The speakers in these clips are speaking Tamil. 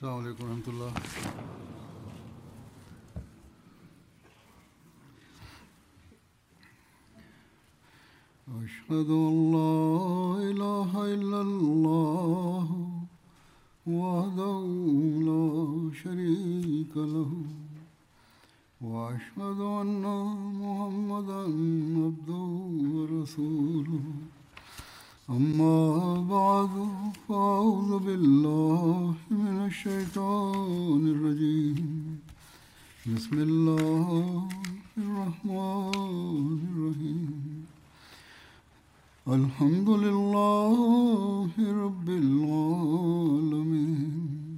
السلام عليكم ورحمة الله أشهد أن لا إله إلا الله وحده لا شريك له وأشهد أن محمدا عبده ورسوله أما بعد فأعوذ بالله من الشيطان الرجيم بسم الله الرحمن الرحيم الحمد لله رب العالمين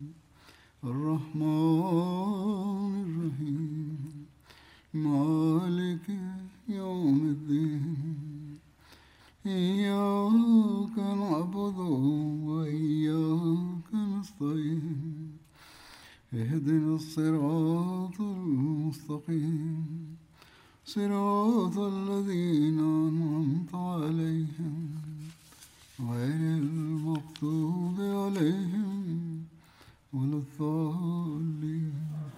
الرحمن الرحيم مالك يوم الدين إياك نعبد وإياك نستعين اهدنا الصراط المستقيم صراط الذين أنعمت عليهم غير المغضوب عليهم ولا الضالين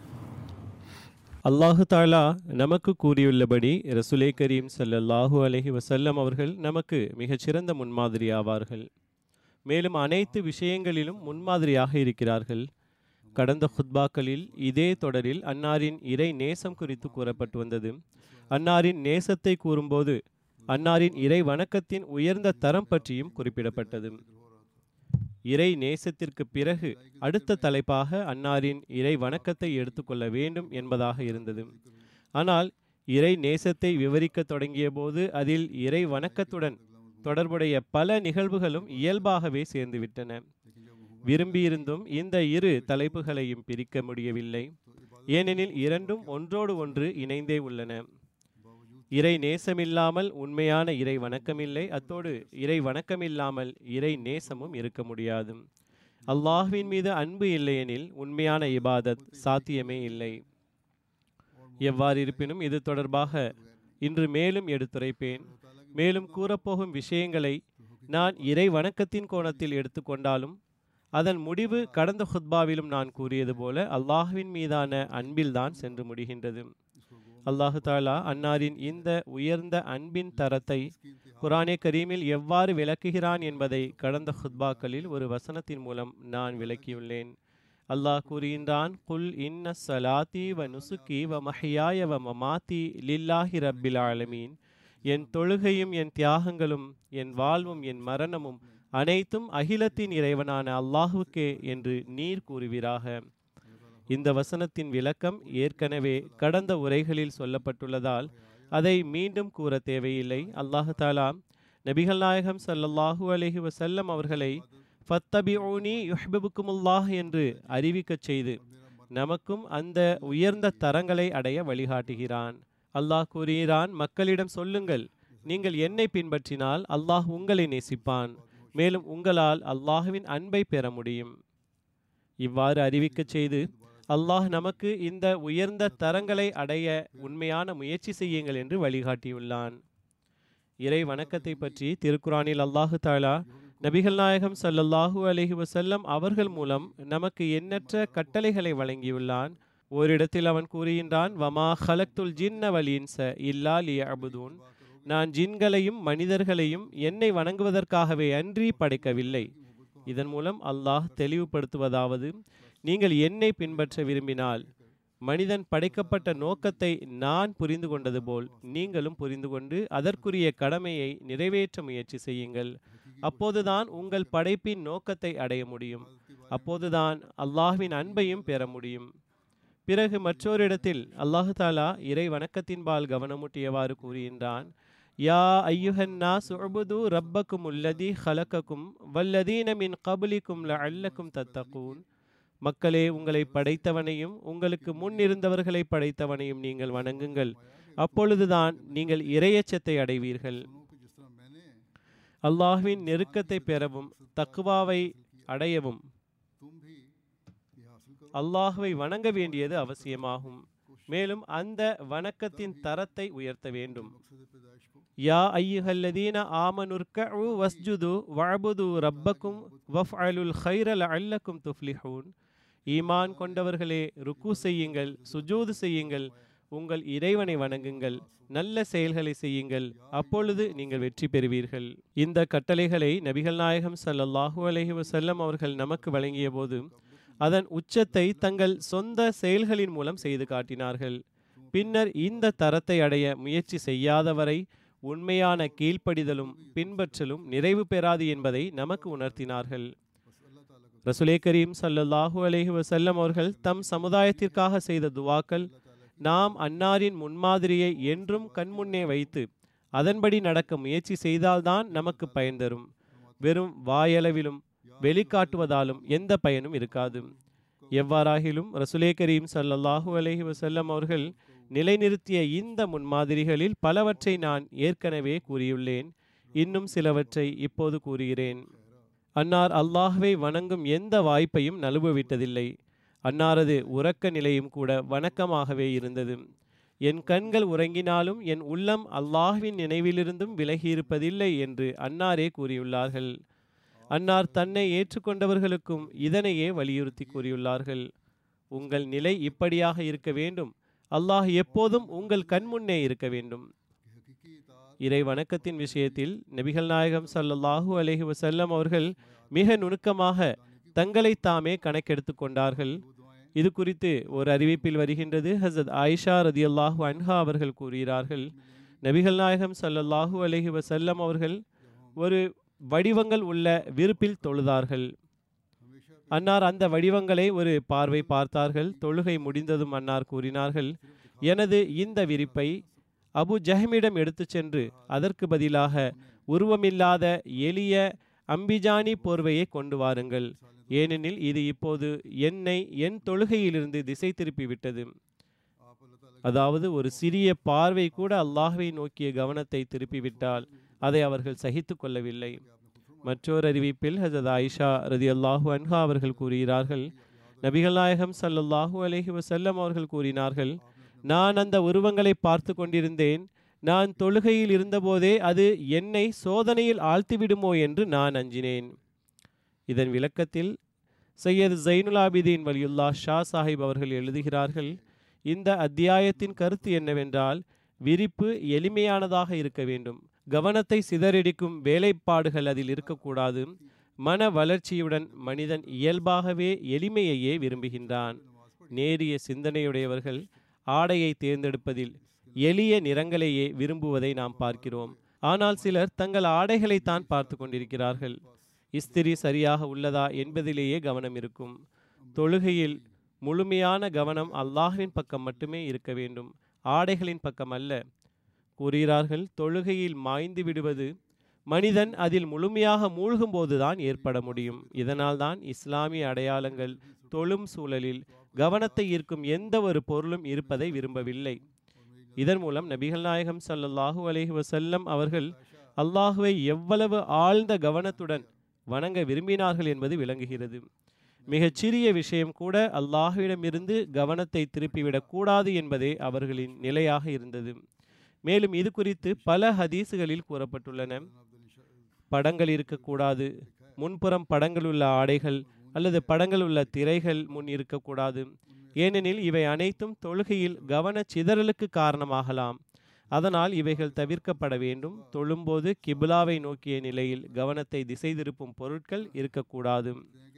அல்லாஹு தாலா நமக்கு கூறியுள்ளபடி ரசுலே கரீம் ஸல்லல்லாஹு அலைஹி வஸல்லம் அவர்கள் நமக்கு மிகச்சிறந்த முன்மாதிரி ஆவார்கள் மேலும் அனைத்து விஷயங்களிலும் முன்மாதிரியாக இருக்கிறார்கள் கடந்த ஹுத்பாக்களில் இதே தொடரில் அன்னாரின் இறை நேசம் குறித்து கூறப்பட்டு வந்தது அன்னாரின் நேசத்தை கூறும்போது அன்னாரின் இறை வணக்கத்தின் உயர்ந்த தரம் பற்றியும் குறிப்பிடப்பட்டது இறை நேசத்திற்கு பிறகு அடுத்த தலைப்பாக அன்னாரின் இறை வணக்கத்தை எடுத்துக்கொள்ள வேண்டும் என்பதாக இருந்தது ஆனால் இறை நேசத்தை விவரிக்க தொடங்கிய போது அதில் இறை வணக்கத்துடன் தொடர்புடைய பல நிகழ்வுகளும் இயல்பாகவே சேர்ந்துவிட்டன விரும்பியிருந்தும் இந்த இரு தலைப்புகளையும் பிரிக்க முடியவில்லை ஏனெனில் இரண்டும் ஒன்றோடு ஒன்று இணைந்தே உள்ளன இறை நேசமில்லாமல் உண்மையான இறை வணக்கமில்லை அத்தோடு இறை வணக்கமில்லாமல் இறை நேசமும் இருக்க முடியாது அல்லாஹ்வின் மீது அன்பு இல்லையெனில் உண்மையான இபாதத் சாத்தியமே இல்லை எவ்வாறு இருப்பினும் இது தொடர்பாக இன்று மேலும் எடுத்துரைப்பேன் மேலும் கூறப்போகும் விஷயங்களை நான் இறை வணக்கத்தின் கோணத்தில் எடுத்துக்கொண்டாலும் அதன் முடிவு கடந்த ஹுத்பாவிலும் நான் கூறியது போல அல்லாஹ்வின் மீதான அன்பில்தான் சென்று முடிகின்றது அல்லாஹு தாலா அன்னாரின் இந்த உயர்ந்த அன்பின் தரத்தை குரானே கரீமில் எவ்வாறு விளக்குகிறான் என்பதை கடந்த ஹுத்பாக்களில் ஒரு வசனத்தின் மூலம் நான் விளக்கியுள்ளேன் அல்லாஹ் கூறுகின்றான் குல் இன்ன சலாத்தி வ நுசுக்கி வ மஹியாய வ மமாத்தி லில்லாஹி ரப்பில் ஆலமீன் என் தொழுகையும் என் தியாகங்களும் என் வாழ்வும் என் மரணமும் அனைத்தும் அகிலத்தின் இறைவனான அல்லாஹுக்கே என்று நீர் கூறுவீராக இந்த வசனத்தின் விளக்கம் ஏற்கனவே கடந்த உரைகளில் சொல்லப்பட்டுள்ளதால் அதை மீண்டும் கூற தேவையில்லை அல்லாஹு தாலா நபிகள் நாயகம் சல்லல்லாஹூ அலஹி வசல்லம் அவர்களை ஃபத்தபிஊனி யுஹ்பிபுக்குமுல்லாஹ் என்று அறிவிக்கச் செய்து நமக்கும் அந்த உயர்ந்த தரங்களை அடைய வழிகாட்டுகிறான் அல்லாஹ் கூறுகிறான் மக்களிடம் சொல்லுங்கள் நீங்கள் என்னை பின்பற்றினால் அல்லாஹ் உங்களை நேசிப்பான் மேலும் உங்களால் அல்லாஹுவின் அன்பை பெற முடியும் இவ்வாறு அறிவிக்கச் செய்து அல்லாஹ் நமக்கு இந்த உயர்ந்த தரங்களை அடைய உண்மையான முயற்சி செய்யுங்கள் என்று வழிகாட்டியுள்ளான் இறை வணக்கத்தை பற்றி திருக்குறானில் அல்லாஹு தாலா நபிகள் நாயகம் சல்லல்லாஹூ அலஹி வசல்லம் அவர்கள் மூலம் நமக்கு எண்ணற்ற கட்டளைகளை வழங்கியுள்ளான் ஓரிடத்தில் அவன் கூறுகின்றான் வமா ஹலக்துல் ஜின்ன வலின்ச இல்லா லி அபுதூன் நான் ஜின்களையும் மனிதர்களையும் என்னை வணங்குவதற்காகவே அன்றி படைக்கவில்லை இதன் மூலம் அல்லாஹ் தெளிவுபடுத்துவதாவது நீங்கள் என்னை பின்பற்ற விரும்பினால் மனிதன் படைக்கப்பட்ட நோக்கத்தை நான் புரிந்து கொண்டது போல் நீங்களும் புரிந்து கொண்டு அதற்குரிய கடமையை நிறைவேற்ற முயற்சி செய்யுங்கள் அப்போதுதான் உங்கள் படைப்பின் நோக்கத்தை அடைய முடியும் அப்போதுதான் அல்லாஹ்வின் அன்பையும் பெற முடியும் பிறகு மற்றொரு இடத்தில் அல்லாஹு தாலா இறை வணக்கத்தின்பால் கவனமூட்டியவாறு கூறுகின்றான் யா ஐயுஹன்னா சுபுது ரப்பக்கும் உள்ளதி ஹலக்கக்கும் வல்லதீன மின் கபுலிக்கும் ல அல்லக்கும் தத்தகூன் மக்களே உங்களை படைத்தவனையும் உங்களுக்கு முன் இருந்தவர்களை படைத்தவனையும் நீங்கள் வணங்குங்கள் அப்பொழுதுதான் நீங்கள் இரையச்சத்தை அடைவீர்கள் அல்லாஹ்வின் நெருக்கத்தை பெறவும் தக்குவாவை அடையவும் அல்லாஹுவை வணங்க வேண்டியது அவசியமாகும் மேலும் அந்த வணக்கத்தின் தரத்தை உயர்த்த வேண்டும் யா ஐயுஹல்லதீன ஆமனுர்கஉ வஸ்ஜுது வஅபுது ரப்பக்கும் வஃஅலுல் கைர லஅல்லக்கும் துஃப்லிஹூன் ஈமான் கொண்டவர்களே ருக்கு செய்யுங்கள் சுஜூது செய்யுங்கள் உங்கள் இறைவனை வணங்குங்கள் நல்ல செயல்களை செய்யுங்கள் அப்பொழுது நீங்கள் வெற்றி பெறுவீர்கள் இந்த கட்டளைகளை நபிகள் நாயகம் ஸல்லல்லாஹு அலைஹி வஸல்லம் அவர்கள் நமக்கு வழங்கிய போது அதன் உச்சத்தை தங்கள் சொந்த செயல்களின் மூலம் செய்து காட்டினார்கள் பின்னர் இந்த தரத்தை அடைய முயற்சி செய்யாதவரை உண்மையான கீழ்ப்படிதலும் பின்பற்றலும் நிறைவு பெறாது என்பதை நமக்கு உணர்த்தினார்கள் ரசுலே கரீம் ஸல்லல்லாஹு அலைஹி வஸல்லம் அவர்கள் தம் சமுதாயத்திற்காக செய்த துவாக்கள் நாம் அன்னாரின் முன்மாதிரியை என்றும் கண்முன்னே வைத்து அதன்படி நடக்க முயற்சி செய்தால்தான் நமக்கு பயன் தரும் வெறும் வாயளவிலும் வெளிக்காட்டுவதாலும் எந்த பயனும் இருக்காது எவ்வாறாகிலும் ரசுலே கரீம் ஸல்லல்லாஹு அலைஹி வஸல்லம் அவர்கள் நிலைநிறுத்திய இந்த முன்மாதிரிகளில் பலவற்றை நான் ஏற்கனவே கூறியுள்ளேன் இன்னும் சிலவற்றை இப்போது கூறுகிறேன் அன்னார் அல்லாஹ்வை வணங்கும் எந்த வாய்ப்பையும் நழுவவிட்டதில்லை அன்னாரது உறக்க நிலையும் கூட வணக்கமாகவே இருந்தது என் கண்கள் உறங்கினாலும் என் உள்ளம் அல்லாஹ்வின் நினைவிலிருந்தும் விலகியிருப்பதில்லை என்று அன்னாரே கூறியுள்ளார்கள் அன்னார் தன்னை ஏற்றுக்கொண்டவர்களுக்கும் இதனையே வலியுறுத்தி கூறியுள்ளார்கள் உங்கள் நிலை இப்படியாக இருக்க வேண்டும் அல்லாஹ் எப்போதும் உங்கள் கண்முன்னே இருக்க வேண்டும் இறை வணக்கத்தின் விஷயத்தில் நபிகள் நாயகம் ஸல்லல்லாஹு அலைஹி வஸல்லம் அவர்கள் மிக நுணுக்கமாக தங்களை தாமே கணக்கெடுத்து கொண்டார்கள் இது குறித்து ஒரு அறிவிப்பில் வருகின்றது ஹசரத் ஆயிஷா ரதியல்லாஹு அன்ஹா அவர்கள் கூறுகிறார்கள் நபிகள் நாயகம் ஸல்லல்லாஹு அலைஹி வஸல்லம் அவர்கள் ஒரு வடிவங்கள் உள்ள விருப்பில் தொழுதார்கள் அன்னார் அந்த வடிவங்களை ஒரு பார்வை பார்த்தார்கள் தொழுகை முடிந்ததும் அன்னார் கூறினார்கள் எனது இந்த விரிப்பை அபு ஜஹமிடம் எடுத்துச் சென்று அதற்கு பதிலாக உருவமில்லாத எளிய அம்பிஜானி போர்வையை கொண்டு வாருங்கள் ஏனெனில் இது இப்போது என்னை என் தொழுகையிலிருந்து திசை திருப்பி விட்டது அதாவது ஒரு சிறிய பார்வை கூட அல்லாஹ்வை நோக்கிய கவனத்தை திருப்பிவிட்டால் அதை அவர்கள் சகித்து கொள்ளவில்லை மற்றொரு அறிவிப்பில் ஹசரத் ஆயிஷா ரதி அல்லாஹூ அன்ஹா அவர்கள் கூறுகிறார்கள் நபிகள் நாயகம் ஸல்லல்லாஹு அலைஹி வஸல்லம் அவர்கள் கூறினார்கள் நான் அந்த உருவங்களை பார்த்து கொண்டிருந்தேன் நான் தொழுகையில் இருந்தபோதே அது என்னை சோதனையில் ஆழ்த்திவிடுமோ என்று நான் அஞ்சினேன் இதன் விளக்கத்தில் சையத் ஜைனுல் ஆபிதீன் வலியுல்லா ஷா சாஹிப் அவர்கள் எழுதுகிறார்கள் இந்த அத்தியாயத்தின் கருத்து என்னவென்றால் விரிப்பு எளிமையானதாக இருக்க வேண்டும் கவனத்தை சிதறடிக்கும் வேலைப்பாடுகள் அதில் இருக்கக்கூடாது மன வளர்ச்சியுடன் மனிதன் இயல்பாகவே எளிமையையே விரும்புகின்றான் நேரிய சிந்தனையுடையவர்கள் ஆடையை தேர்ந்தெடுப்பதில் எளிய நிறங்களையே விரும்புவதை நாம் பார்க்கிறோம் ஆனால் சிலர் தங்கள் ஆடைகளைத்தான் பார்த்து கொண்டிருக்கிறார்கள் இஸ்திரி சரியாக உள்ளதா என்பதிலேயே கவனம் இருக்கும் தொழுகையில் முழுமையான கவனம் அல்லாஹ்வின் பக்கம் மட்டுமே இருக்க வேண்டும் ஆடைகளின் பக்கம் அல்ல கூறுகிறார்கள் தொழுகையில் மாய்ந்து விடுவது மனிதன் அதில் முழுமையாக மூழ்கும் போதுதான் ஏற்பட முடியும் இதனால்தான் இஸ்லாமிய அடையாளங்கள் தொழும் சூழலில் கவனத்தை ஈர்க்கும் எந்த ஒரு பொருளும் இருப்பதை விரும்பவில்லை இதன் மூலம் நபிகள் நாயகம் ஸல்லல்லாஹு அலைஹி வஸல்லம் அவர்கள் அல்லாஹுவை எவ்வளவு ஆழ்ந்த கவனத்துடன் வணங்க விரும்பினார்கள் என்பது விளங்குகிறது மிகச் சிறிய விஷயம் கூட அல்லாஹுவிடமிருந்து கவனத்தை திருப்பிவிடக் கூடாது என்பதே அவர்களின் நிலையாக இருந்தது மேலும் இது குறித்து பல ஹதீசுகளில் கூறப்பட்டுள்ளன படங்கள் இருக்கக்கூடாது முன்புறம் படங்கள் உள்ள ஆடைகள் அல்லது படங்கள் உள்ள திரைகள் முன் இருக்கக்கூடாது ஏனெனில் இவை அனைத்தும் தொழுகையில் கவன சிதறலுக்கு காரணமாகலாம் அதனால் இவைகள் தவிர்க்கப்பட வேண்டும் தொழும்போது கிபிலாவை நோக்கிய நிலையில் கவனத்தை திசை திருப்பும் பொருட்கள் இருக்கக்கூடாது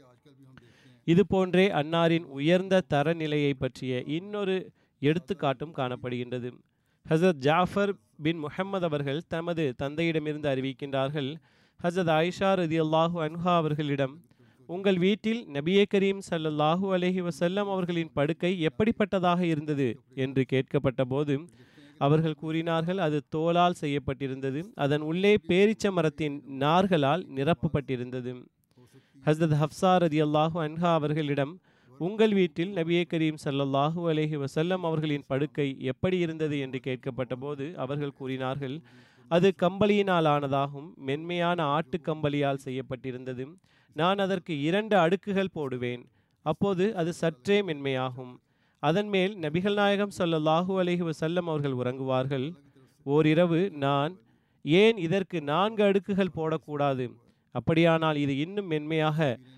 இது போன்றே அன்னாரின் உயர்ந்த தரநிலையை பற்றிய இன்னொரு எடுத்துக்காட்டும் காணப்படுகின்றது ஹசரத் ஜாஃபர் பின் முஹம்மது அவர்கள் தமது தந்தையிடமிருந்து அறிவிக்கின்றார்கள் ஹசரத் ஆயிஷா ரதி அல்லாஹூ அன்ஹா அவர்களிடம் உங்கள் வீட்டில் நபியே கரீம் ஸல்லல்லாஹு அலைஹி வஸல்லம் அவர்களின் படுக்கை எப்படிப்பட்டதாக இருந்தது என்று கேட்கப்பட்ட போது அவர்கள் கூறினார்கள் அது தோலால் செய்யப்பட்டிருந்தது அதன் உள்ளே பேரிச்ச மரத்தின் நார்களால் நிரப்பப்பட்டிருந்தது ஹஸ்ரத் ஹப்சா ரதி அல்லாஹூ அன்ஹா அவர்களிடம் உங்கள் வீட்டில் நபியே கரீம் ஸல்லல்லாஹு அலைஹி வஸல்லம் அவர்களின் படுக்கை எப்படி இருந்தது என்று கேட்கப்பட்ட போது அவர்கள் கூறினார்கள் அது கம்பளியினால் ஆனதாகும் மென்மையான ஆட்டு கம்பளியால் செய்யப்பட்டிருந்தது நான் அதற்கு இரண்டு அடுக்குகள் போடுவேன் அப்போது அது சற்றே மென்மையாகும் அதன் மேல் நபிகள் நாயகம் ஸல்லல்லாஹு அலைஹி வஸல்லம் அவர்கள் உறங்குவார்கள் ஓரிரவு நான் ஏன் இதற்கு நான்கு அடுக்குகள் போடக்கூடாது அப்படியானால் இது இன்னும் மென்மையாக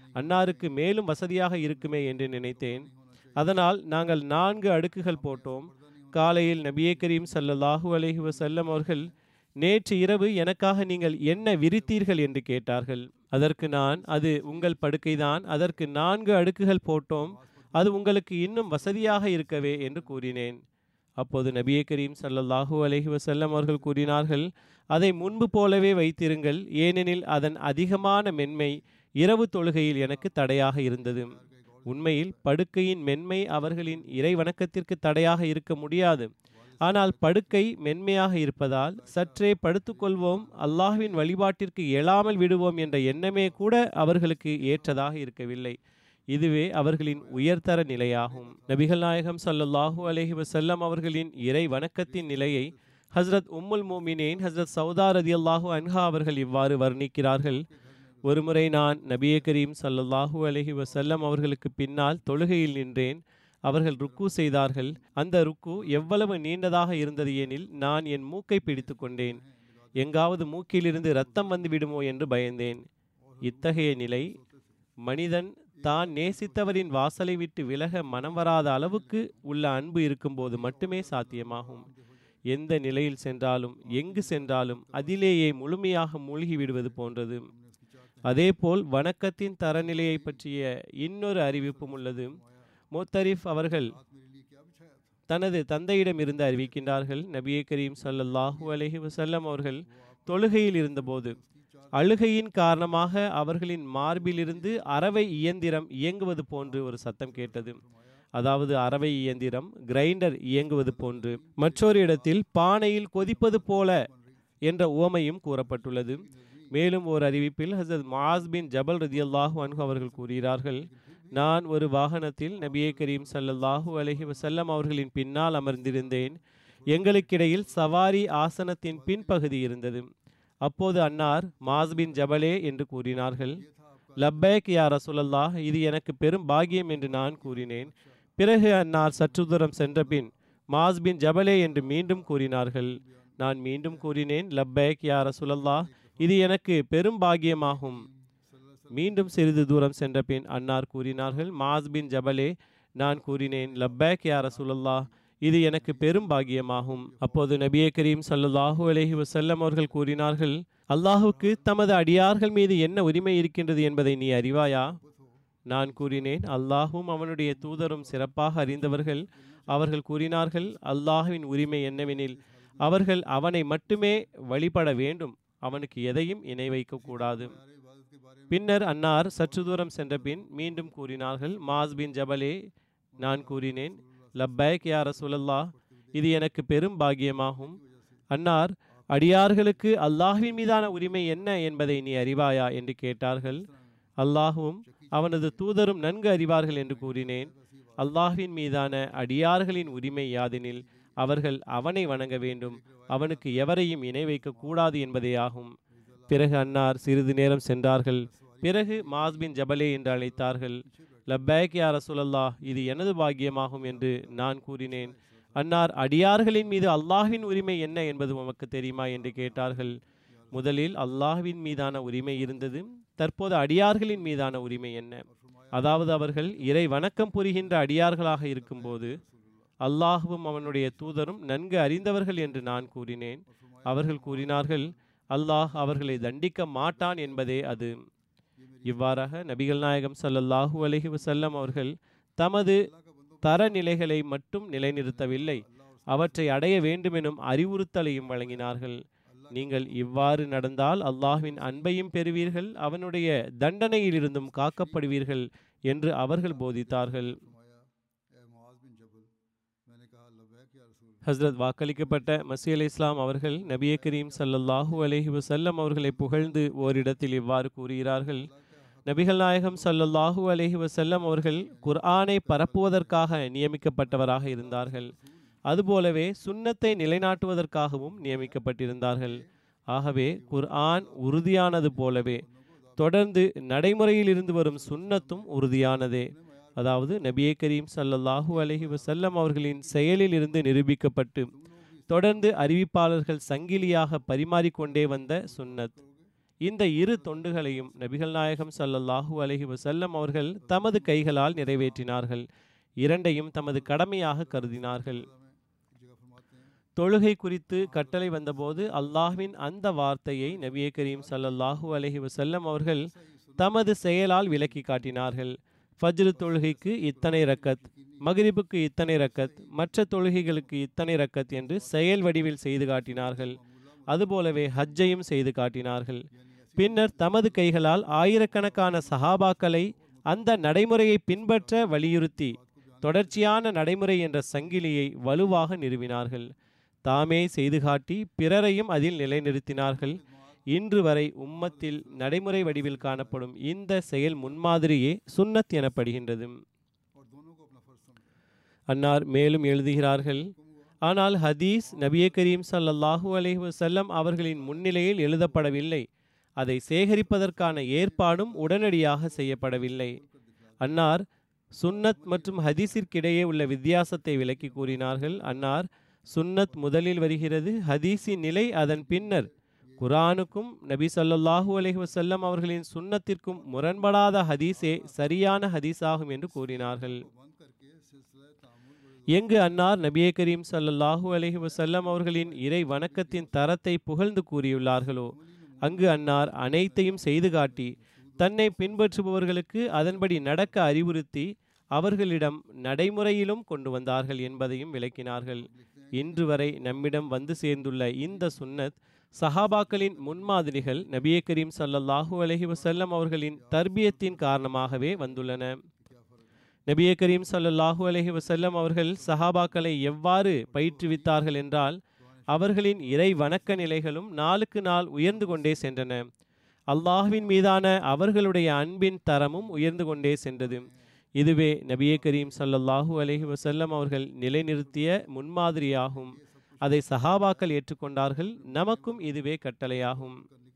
அன்னாருக்கு மேலும் வசதியாக இருக்குமே என்று நினைத்தேன் அதனால் நாங்கள் நான்கு அடுக்குகள் போட்டோம் காலையில் நபியே கரீம் ஸல்லல்லாஹு அலைஹி வஸல்லம் அவர்கள் நேற்று இரவு எனக்காக நீங்கள் என்ன விரித்தீர்கள் என்று கேட்டார்கள் அதற்கு நான் அது உங்கள் படுக்கைதான் அதற்கு நான்கு அடுக்குகள் போட்டோம் அது உங்களுக்கு இன்னும் வசதியாக இருக்கவே என்று கூறினேன் அப்போது நபியே கரீம் ஸல்லல்லாஹு அலைஹி வஸல்லம் அவர்கள் கூறினார்கள் அதை முன்பு போலவே வைத்திருங்கள் ஏனெனில் அதன் அதிகமான மென்மை இரவு தொழுகையில் எனக்கு தடையாக இருந்தது உண்மையில் படுக்கையின் மென்மை அவர்களின் இறை வணக்கத்திற்கு தடையாக இருக்க முடியாது ஆனால் படுக்கை மென்மையாக இருப்பதால் சற்றே படுத்துக்கொள்வோம் அல்லாஹ்வின் வழிபாட்டிற்கு எழாமல் விடுவோம் என்ற எண்ணமே கூட அவர்களுக்கு ஏற்றதாக இருக்கவில்லை இதுவே அவர்களின் உயர்தர நிலையாகும் நபிகள் நாயகம் ஸல்லல்லாஹு அலைஹி வஸல்லம் அவர்களின் இறை வணக்கத்தின் நிலையை ஹஸ்ரத் உம்முல் மோமினேன் ஹஸ்ரத் சௌதா ரதியல்லாஹு அன்ஹா அவர்கள் இவ்வாறு வர்ணிக்கிறார்கள் ஒருமுறை நான் நபியே கரீம் ஸல்லல்லாஹு அலைஹி வஸல்லம் அவர்களுக்கு பின்னால் தொழுகையில் நின்றேன் அவர்கள் ருக்கு செய்தார்கள் அந்த ருக்கு எவ்வளவு நீண்டதாக இருந்தது எனில் நான் என் மூக்கை பிடித்து கொண்டேன் எங்காவது மூக்கிலிருந்து ரத்தம் வந்து விடுமோ என்று பயந்தேன் இத்தகைய நிலை மனிதன் தான் நேசித்தவரின் வாசலை விட்டு விலக மனம் வராத அளவுக்கு உள்ள அன்பு இருக்கும்போது மட்டுமே சாத்தியமாகும் எந்த நிலையில் சென்றாலும் எங்கு சென்றாலும் அதிலேயே முழுமையாக மூழ்கி விடுவது போன்றது அதேபோல் வணக்கத்தின் தரநிலையை பற்றிய இன்னொரு அறிவிப்பும் உள்ளது முத்தரிஃப் அவர்கள் தனது தந்தையிடமிருந்து அறிவிக்கின்றார்கள் நபியே கரீம் ஸல்லல்லாஹு அலைஹி வஸல்லம் அவர்கள் தொழுகையில் இருந்தபோது அழுகையின் காரணமாக அவர்களின் மார்பிலிருந்து அரவை இயந்திரம் இயங்குவது போன்று ஒரு சத்தம் கேட்டது அதாவது அரவை இயந்திரம் கிரைண்டர் இயங்குவது போன்று மற்றொரு இடத்தில் பானையில் கொதிப்பது போல என்ற உவமையும் கூறப்பட்டுள்ளது மேலும் ஒரு அறிவிப்பில் ஹசரத் மாஸ் பின் ஜபல் ரதியல்லாஹு அன்ஹு அவர்கள் கூறுகிறார்கள் நான் ஒரு வாகனத்தில் நபியே கரீம் ஸல்லல்லாஹு அலைஹி வஸல்லம் அவர்களின் பின்னால் அமர்ந்திருந்தேன் எங்களுக்கிடையில் சவாரி ஆசனத்தின் பின்பகுதி இருந்தது அப்போது அன்னார் மாஸ் பின் ஜபலே என்று கூறினார்கள் லப்பேக் யா ரசூலல்லாஹ் இது எனக்கு பெரும் பாக்கியம் என்று நான் கூறினேன் பிறகு அன்னார் சற்று தூரம் சென்ற பின் மாஸ் பின் ஜபலே என்று மீண்டும் கூறினார்கள் நான் மீண்டும் கூறினேன் லப்பேக் யா ரசூலல்லாஹ் இது எனக்கு பெரும் பாக்கியமாகும் மீண்டும் சிறிது தூரம் சென்ற பின் அன்னார் கூறினார்கள் மாஸ் பின் ஜபலே நான் கூறினேன் லப்பேக் யா ரசூலல்லாஹ் இது எனக்கு பெரும் பாக்கியமாகும் அப்போது நபியே கரீம் ஸல்லல்லாஹு அலைஹி வஸல்லம் அவர்கள் கூறினார்கள் அல்லாஹுக்கு தமது அடியார்கள் மீது என்ன உரிமை இருக்கின்றது என்பதை நீ அறிவாயா நான் கூறினேன் அல்லாஹும் அவனுடைய தூதரும் சிறப்பாக அறிந்தவர்கள் அவர்கள் கூறினார்கள் அல்லாஹுவின் உரிமை என்னவெனில் அவர்கள் அவனை மட்டுமே வழிபட வேண்டும் அவனுக்கு எதையும் இணை வைக்கக்கூடாது பின்னர் அன்னார் சற்று தூரம் சென்ற பின் மீண்டும் கூறினார்கள் மாஸ் பின் ஜபலே நான் கூறினேன் லப்பைக் யா ரசூலல்லாஹ் இது எனக்கு பெரும் பாக்கியமாகும் அன்னார் அடியார்களுக்கு அல்லாஹ்வின் மீதான உரிமை என்ன என்பதை நீ அறிவாயா என்று கேட்டார்கள் அல்லாஹுவும் அவனது தூதரும் நன்கு அறிவார்கள் என்று கூறினேன் அல்லாஹ்வின் மீதான அடியார்களின் உரிமை யாதெனில் அவர்கள் அவனை வணங்க வேண்டும் அவனுக்கு எவரையும் இணை வைக்கக்கூடாது என்பதே ஆகும் பிறகு அன்னார் சிறிது நேரம் சென்றார்கள் பிறகு மாஸ்பின் ஜபலே என்று அழைத்தார்கள் லப்பேக் யா ரசூலல்லாஹ் இது எனது பாக்கியமாகும் என்று நான் கூறினேன் அன்னார் அடியார்களின் மீது அல்லாஹ்வின் உரிமை என்ன என்பது உமக்கு தெரியுமா என்று கேட்டார்கள் முதலில் அல்லாஹ்வின் மீதான உரிமை இருந்தது தற்போது அடியார்களின் மீதான உரிமை என்ன அதாவது அவர்கள் இறை வணக்கம் புரிகின்ற அடியார்களாக இருக்கும்போது அல்லாஹுவும் அவனுடைய தூதரும் நன்கு அறிந்தவர்கள் என்று நான் கூறினேன் அவர்கள் கூறினார்கள் அல்லாஹ் அவர்களை தண்டிக்க மாட்டான் என்பதே அது இவ்வாறாக நபிகள் நாயகம் ஸல்லல்லாஹு அலைஹி வஸல்லம் அவர்கள் தமது தரநிலைகளை மட்டும் நிலைநிறுத்தவில்லை அவற்றை அடைய வேண்டுமெனும் அறிவுறுத்தலையும் வழங்கினார்கள் நீங்கள் இவ்வாறு நடந்தால் அல்லாஹ்வின் அன்பையும் பெறுவீர்கள் அவனுடைய தண்டனையிலிருந்தும் காக்கப்படுவீர்கள் என்று அவர்கள் போதித்தார்கள் ஹஸ்ரத் வாக்களிக்கப்பட்ட மசி அலி இஸ்லாம் அவர்கள் நபியே கரீம் ஸல்லல்லாஹு அலைஹி வஸல்லம் அவர்களை புகழ்ந்து ஓரிடத்தில் இவ்வாறு கூறுகிறார்கள் நபிகள் நாயகம் ஸல்லல்லாஹு அலைஹி வஸல்லம் அவர்கள் குர்ஆனை பரப்புவதற்காக நியமிக்கப்பட்டவராக இருந்தார்கள் அதுபோலவே சுன்னத்தை நிலைநாட்டுவதற்காகவும் நியமிக்கப்பட்டிருந்தார்கள் ஆகவே குர்ஆன் உறுதியானது போலவே தொடர்ந்து நடைமுறையில் இருந்து வரும் சுன்னத்தும் உறுதியானதே அதாவது நபியே கரீம் ஸல்லல்லாஹு அலைஹி வஸல்லம் அவர்களின் செயலில் இருந்து நிரூபிக்கப்பட்டு தொடர்ந்து அறிவிப்பாளர்கள் சங்கிலியாக பரிமாறிக்கொண்டே வந்த சுன்னத் இந்த இரு தொண்டுகளையும் நபிகள் நாயகம் ஸல்லல்லாஹு அலைஹி வஸல்லம் அவர்கள் தமது கைகளால் நிறைவேற்றினார்கள் இரண்டையும் தமது கடமையாக கருதினார்கள் தொழுகை குறித்து கட்டளை வந்தபோது அல்லாஹ்வின் அந்த வார்த்தையை நபியே கரீம் ஸல்லல்லாஹு அலைஹி வஸல்லம் அவர்கள் தமது செயலால் விளக்கி காட்டினார்கள் ஃபஜ்ரு தொழுகைக்கு இத்தனை ரக்கத் மக்ரிபுக்கு இத்தனை ரக்கத் மற்ற தொழுகைகளுக்கு இத்தனை ரக்கத் என்று செயல் வடிவில் செய்து காட்டினார்கள் அதுபோலவே ஹஜ்ஜையும் செய்து காட்டினார்கள் பின்னர் தமது கைகளால் ஆயிரக்கணக்கான சஹாபாக்களை அந்த நடைமுறையை பின்பற்ற வலியுறுத்தி தொடர்ச்சியான நடைமுறை என்ற சங்கிலியை வலுவாக நிறுவினார்கள் தாமே செய்து காட்டி பிறரையும் அதில் நிலைநிறுத்தினார்கள் இன்று வரை உம்மத்தில் நடைமுறை வடிவில் காணப்படும் இந்த செயல் முன்மாதிரியே சுன்னத் எனப்படுகின்றது அன்னார் மேலும் எழுதுகிறார்கள் ஆனால் ஹதீஸ் நபியே கரீம் ஸல்லல்லாஹு அலைஹி வஸல்லம் அவர்களின் முன்னிலையில் எழுதப்படவில்லை அதை சேகரிப்பதற்கான ஏற்பாடும் உடனடியாக செய்யப்படவில்லை அன்னார் சுன்னத் மற்றும் ஹதீஸிற்கிடையே உள்ள வித்தியாசத்தை விளக்கி கூறினார்கள் அன்னார் சுன்னத் முதலில் வருகிறது ஹதீஸின் நிலை அதன் பின்னர் குரானுக்கும் நபி ஸல்லல்லாஹு அலைஹி வஸல்லம் அவர்களின் சுன்னத்திற்கும் முரண்படாத ஹதீஸே சரியான ஹதீஸாகும் என்று கூறினார்கள் எங்கு அன்னார் நபியே கரீம் ஸல்லல்லாஹு அலைஹி வஸல்லம் அவர்களின் இறை வணக்கத்தின் தரத்தை புகழ்ந்து கூறியுள்ளார்களோ அங்கு அன்னார் அனைத்தையும் செய்து காட்டி தன்னை பின்பற்றுபவர்களுக்கு அதன்படி நடக்க அறிவுறுத்தி அவர்களிடம் நடைமுறையிலும் கொண்டு வந்தார்கள் என்பதையும் விளக்கினார்கள் இன்று வரை நம்மிடம் வந்து சேர்ந்துள்ள இந்த சுன்னத் சஹாபாக்களின் முன்மாதிரிகள் நபியே கரீம் ஸல்லல்லாஹு அலைஹி வஸல்லம் அவர்களின் தர்பியத்தின் காரணமாகவே வந்துள்ளன நபியே கரீம் ஸல்லல்லாஹு அலைஹி வஸல்லம் அவர்கள் சஹாபாக்களை எவ்வாறு பயிற்றுவித்தார்கள் என்றால் அவர்களின் இறை வணக்க நிலைகளும் நாளுக்கு நாள் உயர்ந்து கொண்டே சென்றன அல்லாஹ்வின் மீதான அவர்களுடைய அன்பின் தரமும் உயர்ந்து கொண்டே சென்றது இதுவே நபியே கரீம் ஸல்லல்லாஹு அலைஹி வஸல்லம் அவர்கள் நிலைநிறுத்திய முன்மாதிரியாகும் அதை சஹாபாக்கள் ஏற்றுக்கொண்டார்கள் நமக்கும் இதுவே கட்டளையாகும்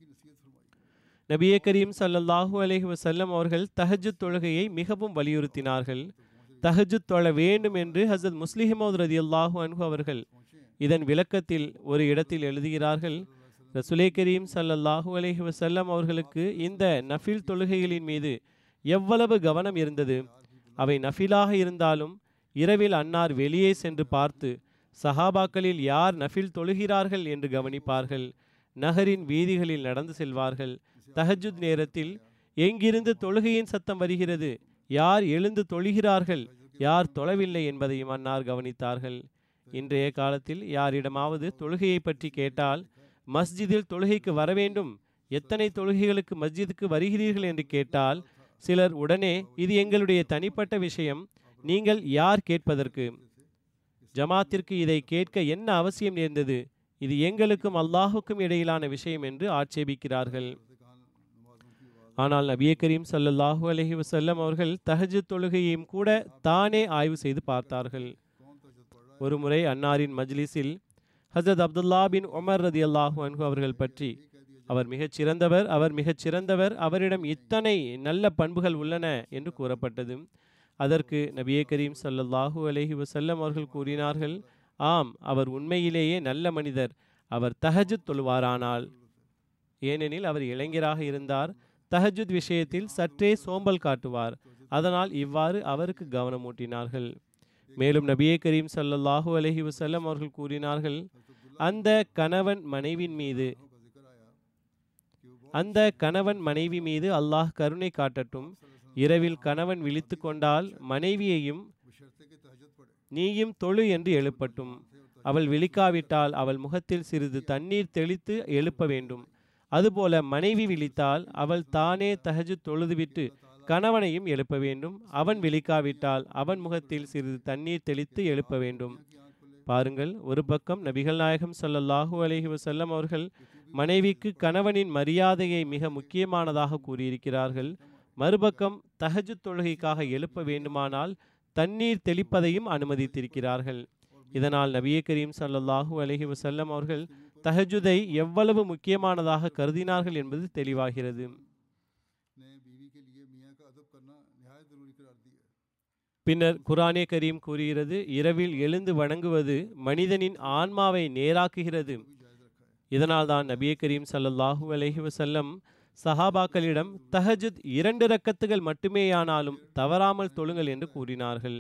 நபியே கரீம் ஸல்லல்லாஹு அலைஹி வஸல்லம் அவர்கள் தஹஜ்ஜுத் தொழுகையை மிகவும் வலியுறுத்தினார்கள் தஹஜ்ஜுத் தொழ வேண்டும் என்று ஹசரத் முஸ்லிஹமோத் ரதியல்லாஹு அன்ஹு அவர்கள் இதன் விளக்கத்தில் ஒரு இடத்தில் எழுதுகிறார்கள் ரசுலே கரீம் ஸல்லல்லாஹு அலைஹி வஸல்லம் அவர்களுக்கு இந்த நஃபில் தொழுகைகளின் மீது எவ்வளவு கவனம் இருந்தது அவை நஃபிலாக இருந்தாலும் இரவில் அன்னார் வெளியே சென்று பார்த்து சஹாபாக்களில் யார் நஃபில் தொழுகிறார்கள் என்று கவனிப்பார்கள் நகரின் வீதிகளில் நடந்து செல்வார்கள் தஹஜுத் நேரத்தில் எங்கிருந்து தொழுகையின் சத்தம் வருகிறது யார் எழுந்து தொழுகிறார்கள் யார் தொழவில்லை என்பதையும் அன்னார் கவனித்தார்கள் இன்றைய காலத்தில் யாரிடமாவது தொழுகையை பற்றி கேட்டால் மஸ்ஜிதில் தொழுகைக்கு வர வேண்டும் எத்தனை தொழுகைகளுக்கு மஸ்ஜிதுக்கு வருகிறீர்கள் என்று கேட்டால் சிலர் உடனே இது எங்களுடைய தனிப்பட்ட விஷயம் நீங்கள் யார் கேட்பதற்கு ஜமாத்திற்கு இதை கேட்க என்ன அவசியம் நேர்ந்தது இது எங்களுக்கும் அல்லாஹுக்கும் இடையிலான விஷயம் என்று ஆட்சேபிக்கிறார்கள் ஆனால் நபியே கரீம் ஸல்லல்லாஹு அலைஹி வஸல்லம் அவர்கள் தஹஜ்ஜுத் தொழுகையையும் கூட தானே ஆய்வு செய்து பார்த்தார்கள் ஒருமுறை அன்னாரின் மஜ்லிஸில் ஹசரத் அப்துல்லா பின் உமர் ரதி அல்லாஹு அன்ஹு அவர்கள் பற்றி அவர் மிகச் சிறந்தவர் அவர் மிகச் சிறந்தவர் அவரிடம் இத்தனை நல்ல பண்புகள் உள்ளன என்று கூறப்பட்டது அதற்கு நபியே கரீம் ஸல்லல்லாஹு அலைஹி வஸல்லம் அவர்கள் கூறினார்கள் ஆம் அவர் உண்மையிலேயே நல்ல மனிதர் அவர் தஹஜுத் தொழுவாரானால் ஏனெனில் அவர் இளைஞராக இருந்தார் தஹஜுத் விஷயத்தில் சற்றே சோம்பல் காட்டுவார் அதனால் இவ்வாறு அவருக்கு கவனமூட்டினார்கள் மேலும் நபியே கரீம் ஸல்லல்லாஹு அலைஹி வஸல்லம் அவர்கள் கூறினார்கள் அந்த கணவன் மனைவின் மீது அந்த கணவன் மனைவி மீது அல்லாஹ் கருணை காட்டட்டும் இரவில் கணவன் விழித்து கொண்டால் மனைவியையும் நீயும் தொழு என்று எழுப்பட்டும் அவள் விழிக்காவிட்டால் அவள் முகத்தில் சிறிது தண்ணீர் தெளித்து எழுப்ப வேண்டும் அதுபோல மனைவி விழித்தால் அவள் தானே தஹஜு தொழுதுவிட்டு கணவனையும் எழுப்ப வேண்டும் அவன் விழிக்காவிட்டால் அவன் முகத்தில் சிறிது தண்ணீர் தெளித்து எழுப்ப வேண்டும் பாருங்கள் ஒரு பக்கம் நபிகள் நாயகம் ஸல்லல்லாஹு அலைஹி வஸல்லம் அவர்கள் மனைவிக்கு கணவனின் மரியாதையை மிக முக்கியமானதாக கூறியிருக்கிறார்கள் மறுபக்கம் தஹஜுத் தொழுகைக்காக எழுப்ப வேண்டுமானால் தண்ணீர் தெளிப்பதையும் அனுமதித்திருக்கிறார்கள் இதனால் நபியே கரீம் ஸல்லல்லாஹு அலைஹி வஸல்லம் அவர்கள் தஹஜுதை எவ்வளவு முக்கியமானதாக கருதினார்கள் என்பது தெளிவாகிறது ने बीवी के लिए मियाँ का अदब करना नहायत ज़रूरी करार दिया है பின்னர் குரானே கரீம் கூறுகிறது இரவில் எழுந்து வணங்குவது மனிதனின் ஆன்மாவை நேராக்குகிறது இதனால்தான் நபியே கரீம் ஸல்லல்லாஹு அலைஹி வஸல்லம் சஹாபாக்களிடம் தஹஜுத் இரண்டு ரக்கத்துகள் மட்டுமேயானாலும் தவறாமல் தொழுங்கள் என்று கூறினார்கள்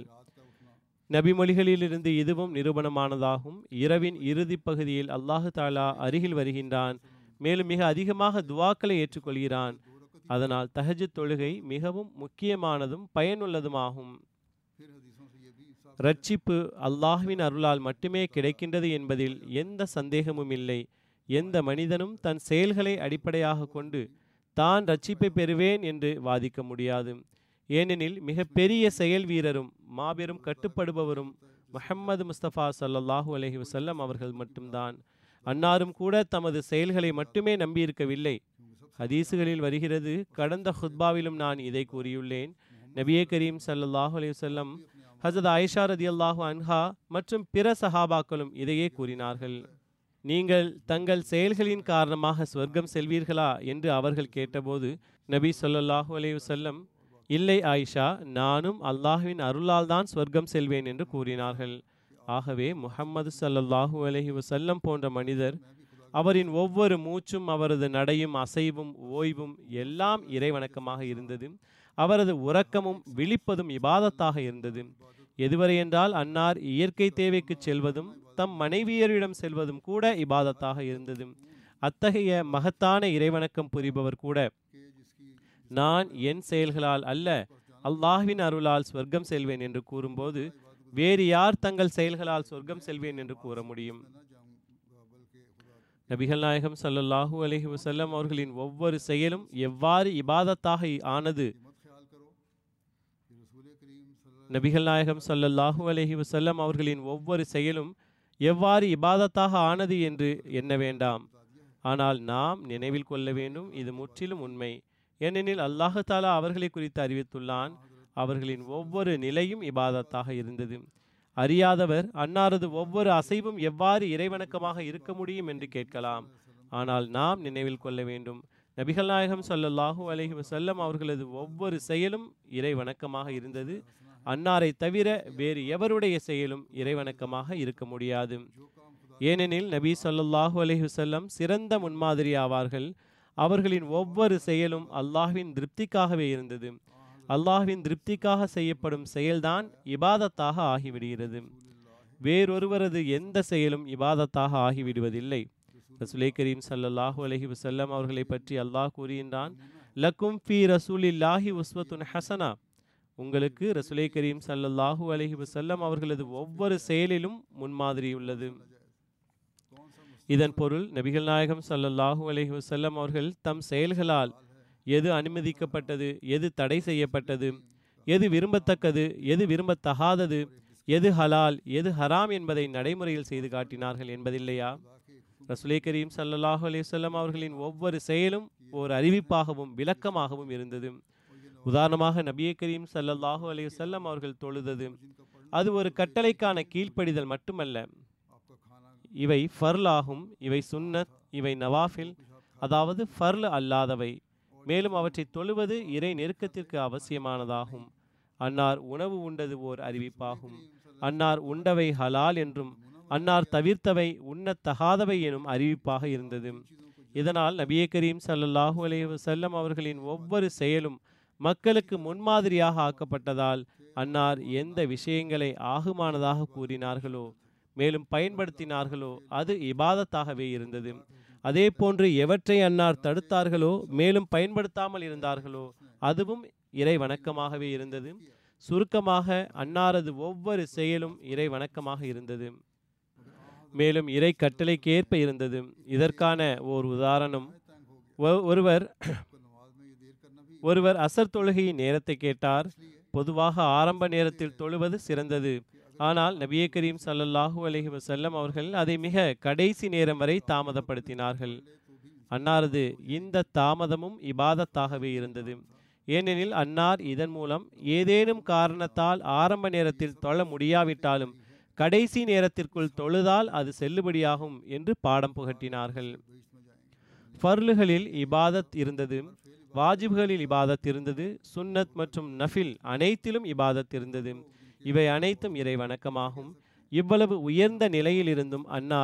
நபிமொழிகளிலிருந்து இதுவும் நிரூபணமானதாகும் இரவின் இறுதிப் பகுதியில் அல்லாஹு தாலா அருகில் வருகின்றான் மேலும் மிக அதிகமாக துவாக்களை ஏற்றுக்கொள்கிறான் அதனால் தஹஜுத் தொழுகை மிகவும் முக்கியமானதும் பயனுள்ளதுமாகும் फिर हदीसों से ये भी साफ ரட்சிப்பு அல்லாஹ்வின் அருளால் மட்டுமே கிடைக்கின்றது என்பதில் எந்த சந்தேகமும் இல்லை எந்த மனிதனும் தன் செயல்களை அடிப்படையாக கொண்டு தான் ரட்சிப்பை பெறுவேன் என்று வாதிக்க முடியாது ஏனெனில் மிக பெரிய செயல் வீரரும் மாபெரும் கட்டுப்படுபவரும் முஹம்மது முஸ்தபா ஸல்லல்லாஹு அலைஹி வஸல்லம் அவர்கள் மட்டும்தான் அன்னாரும் கூட தமது செயல்களை மட்டுமே நம்பியிருக்கவில்லை ஹதீசுகளில் வருகிறது கடந்த ஹுத்பாவிலும் நான் இதை கூறியுள்ளேன் நபியே கரீம் ஸல்லல்லாஹு அலைஹி வஸல்லம் ஹசரத் ஆயிஷா ரதியல்லாஹு அன்ஹா மற்றும் பிற சஹாபாக்களும் இதையே கூறினார்கள் நீங்கள் தங்கள் செயல்களின் காரணமாக சொர்க்கம் செல்வீர்களா என்று அவர்கள் கேட்டபோது நபி ஸல்லல்லாஹு அலைஹி வஸல்லம் இல்லை ஆயிஷா நானும் அல்லாஹ்வின் அருளால் தான் சொர்க்கம் செல்வேன் என்று கூறினார்கள் ஆகவே முஹம்மது ஸல்லல்லாஹு அலைஹி வஸல்லம் போன்ற மனிதர் அவரின் ஒவ்வொரு மூச்சும் அவரது நடையும் அசைவும் ஓய்வும் எல்லாம் இறைவணக்கமாக இருந்தது அவரது உறக்கமும் விழிப்பதும் இபாதத்தாக இருந்தது எதுவரை என்றால் அன்னார் இயற்கை தேவைக்கு செல்வதும் தம் மனைவியரிடம் செல்வதும் கூட இபாதத்தாக இருந்தது அத்தகைய மகத்தான இறைவணக்கம் புரிபவர் கூட के जिसकी நான் என் செயல்களால் அல்ல அல்லாஹ்வின் அருளால் சொர்க்கம் செல்வேன் என்று கூறும்போது வேறு யார் தங்கள் செயல்களால் சொர்க்கம் செல்வேன் என்று கூற முடியும் न जाऊंगा बल्कि खुदा நபிகள் நாயகம் ஸல்லல்லாஹு அலைஹி வஸல்லம் அவர்களின் ஒவ்வொரு செயலும் எவ்வாறு இபாதத்தாக ஆனது मत ख्याल करो कि रसूल करीम सल्लल्लाहु நபிகள் நாயகம் ஸல்லல்லாஹு அலைஹி வஸல்லம் அவர்களின் ஒவ்வொரு செயலும் எவ்வாறு இபாதத்தாக ஆனது என்று எண்ண வேண்டாம் ஆனால் நாம் நினைவில் கொள்ள வேண்டும் இது முற்றிலும் உண்மை ஏனெனில் அல்லாஹு தாலா அவர்களை குறித்து அறிவித்துள்ளான் அவர்களின் ஒவ்வொரு நிலையும் இபாதத்தாக இருந்தது அறியாதவர் அன்னாரது ஒவ்வொரு அசைவும் எவ்வாறு இறைவணக்கமாக இருக்க முடியும் என்று கேட்கலாம் ஆனால் நாம் நினைவில் கொள்ள வேண்டும் நபிகள் நாயகம் ஸல்லல்லாஹு அலைஹி வஸல்லம் அவர்களது ஒவ்வொரு செயலும் இறைவணக்கமாக இருந்தது அன்னாரை தவிர வேறு எவருடைய செயலும் இறைவணக்கமாக இருக்க முடியாது ஏனெனில் நபி ஸல்லல்லாஹு அலைஹி வஸல்லம் சிறந்த முன்மாதிரி ஆவார்கள் அவர்களின் ஒவ்வொரு செயலும் அல்லாஹ்வின் திருப்திக்காகவே இருந்தது அல்லாஹ்வின் திருப்திக்காக செய்யப்படும் செயல்தான் இபாதத்தாக ஆகிவிடுகிறது வேறொருவரது எந்த செயலும் இபாதத்தாக ஆகிவிடுவதில்லை ரசூலை கரீம் ஸல்லல்லாஹு அலைஹி வஸல்லம் அவர்களை பற்றி அல்லாஹ் கூறுகின்றான் லக்கும் ஃபி ரசூலில்லாஹி உஸ்வத்துன் ஹசனா உங்களுக்கு ரசூலை கரீம் ஸல்லல்லாஹு அலைஹி வஸல்லம் அவர்களது ஒவ்வொரு செயலிலும் முன்மாதிரி உள்ளது இதன் பொருள் நபிகள் நாயகம் ஸல்லல்லாஹு அலைஹி வஸல்லம் அவர்கள் தம் செயல்களால் எது அனுமதிக்கப்பட்டது எது தடை செய்யப்பட்டது எது விரும்பத்தக்கது எது விரும்பத்தகாதது எது ஹலால் எது ஹராம் என்பதை நடைமுறையில் செய்து காட்டினார்கள் என்பதில்லையா ரசூலே கரீம் ஸல்லல்லாஹு அலைஹி வஸல்லம் அவர்களின் ஒவ்வொரு செயலும் ஓர் அறிவிப்பாகவும் விளக்கமாகவும் இருந்தது உதாரணமாக நபியே கரீம் ஸல்லல்லாஹு அலைஹி வஸல்லம் அவர்கள் தொழுதது அது ஒரு கட்டளைக்கான கீழ்ப்படிதல் மட்டுமல்ல आपका खाना இவை ஃபர்ல் ஆகும் இவை சுன்னத் இவை நவாஃபில் அதாவது ஃபர்ல் அல்லாதவை மேலும் அவற்றை தொழுவது இறை நெருக்கத்திற்கு அவசியமானதாகும் அன்னார் உணவு உண்டது ஓர் அறிவிப்பாகும் அன்னார் உண்டவை ஹலால் என்றும் அன்னார் தவிர்த்தவை உண்ணத்தகாதவை எனும் அறிவிப்பாக இருந்தது இதனால் நபியே கரீம் ஸல்லல்லாஹு அலைஹி வஸல்லம் அவர்களின் ஒவ்வொரு செயலும் மக்களுக்கு முன்மாதிரியாக ஆக்கப்பட்டதால் அன்னார் எந்த விஷயங்களை ஆகுமானதாக கூறினார்களோ மேலும் பயன்படுத்தினார்களோ அது இபாதத்தாகவே இருந்தது அதே போன்று எவற்றை அன்னார் தடுத்தார்களோ மேலும் பயன்படுத்தாமல் இருந்தார்களோ அதுவும் இறை வணக்கமாகவே இருந்தது சுருக்கமாக அன்னாரது ஒவ்வொரு செயலும் இறை வணக்கமாக இருந்தது மேலும் இறை கட்டளைக்கேற்ப இருந்தது இதற்கான ஓர் உதாரணம் ஒ- ஒருவர் आपको नमाज में ये देर करना भी ஒருவர் அசர் தொழுகையின் நேரத்தை கேட்டார் பொதுவாக ஆரம்ப நேரத்தில் தொழுவது சிறந்தது ஆனால் நபியே கரீம் ஸல்லல்லாஹு அலைஹி வஸல்லம் அவர்கள் அதை மிக கடைசி நேரம் வரை தாமதப்படுத்தினார்கள் அன்னாரது இந்த தாமதமும் இபாதத்தாகவே இருந்தது ஏனெனில் அன்னார் இதன் மூலம் ஏதேனும் காரணத்தால் ஆரம்ப நேரத்தில் தொழ முடியாவிட்டாலும் கடைசி நேரத்திற்குள் தொழுதால் அது செல்லுபடியாகும் என்று பாடம் புகட்டினார்கள் ஃபர்லுகளில் இபாதத் இருந்தது வாஜிப்களில் இபாதத் இருந்தது சுன்னத் மற்றும் நஃபில் அனைத்திலும் இபாதத் இருந்தது இவை அனைத்தும் இறை வணக்கமாகும் இவ்வளவு உயர்ந்த நிலையில் இருந்தும் அன்னார்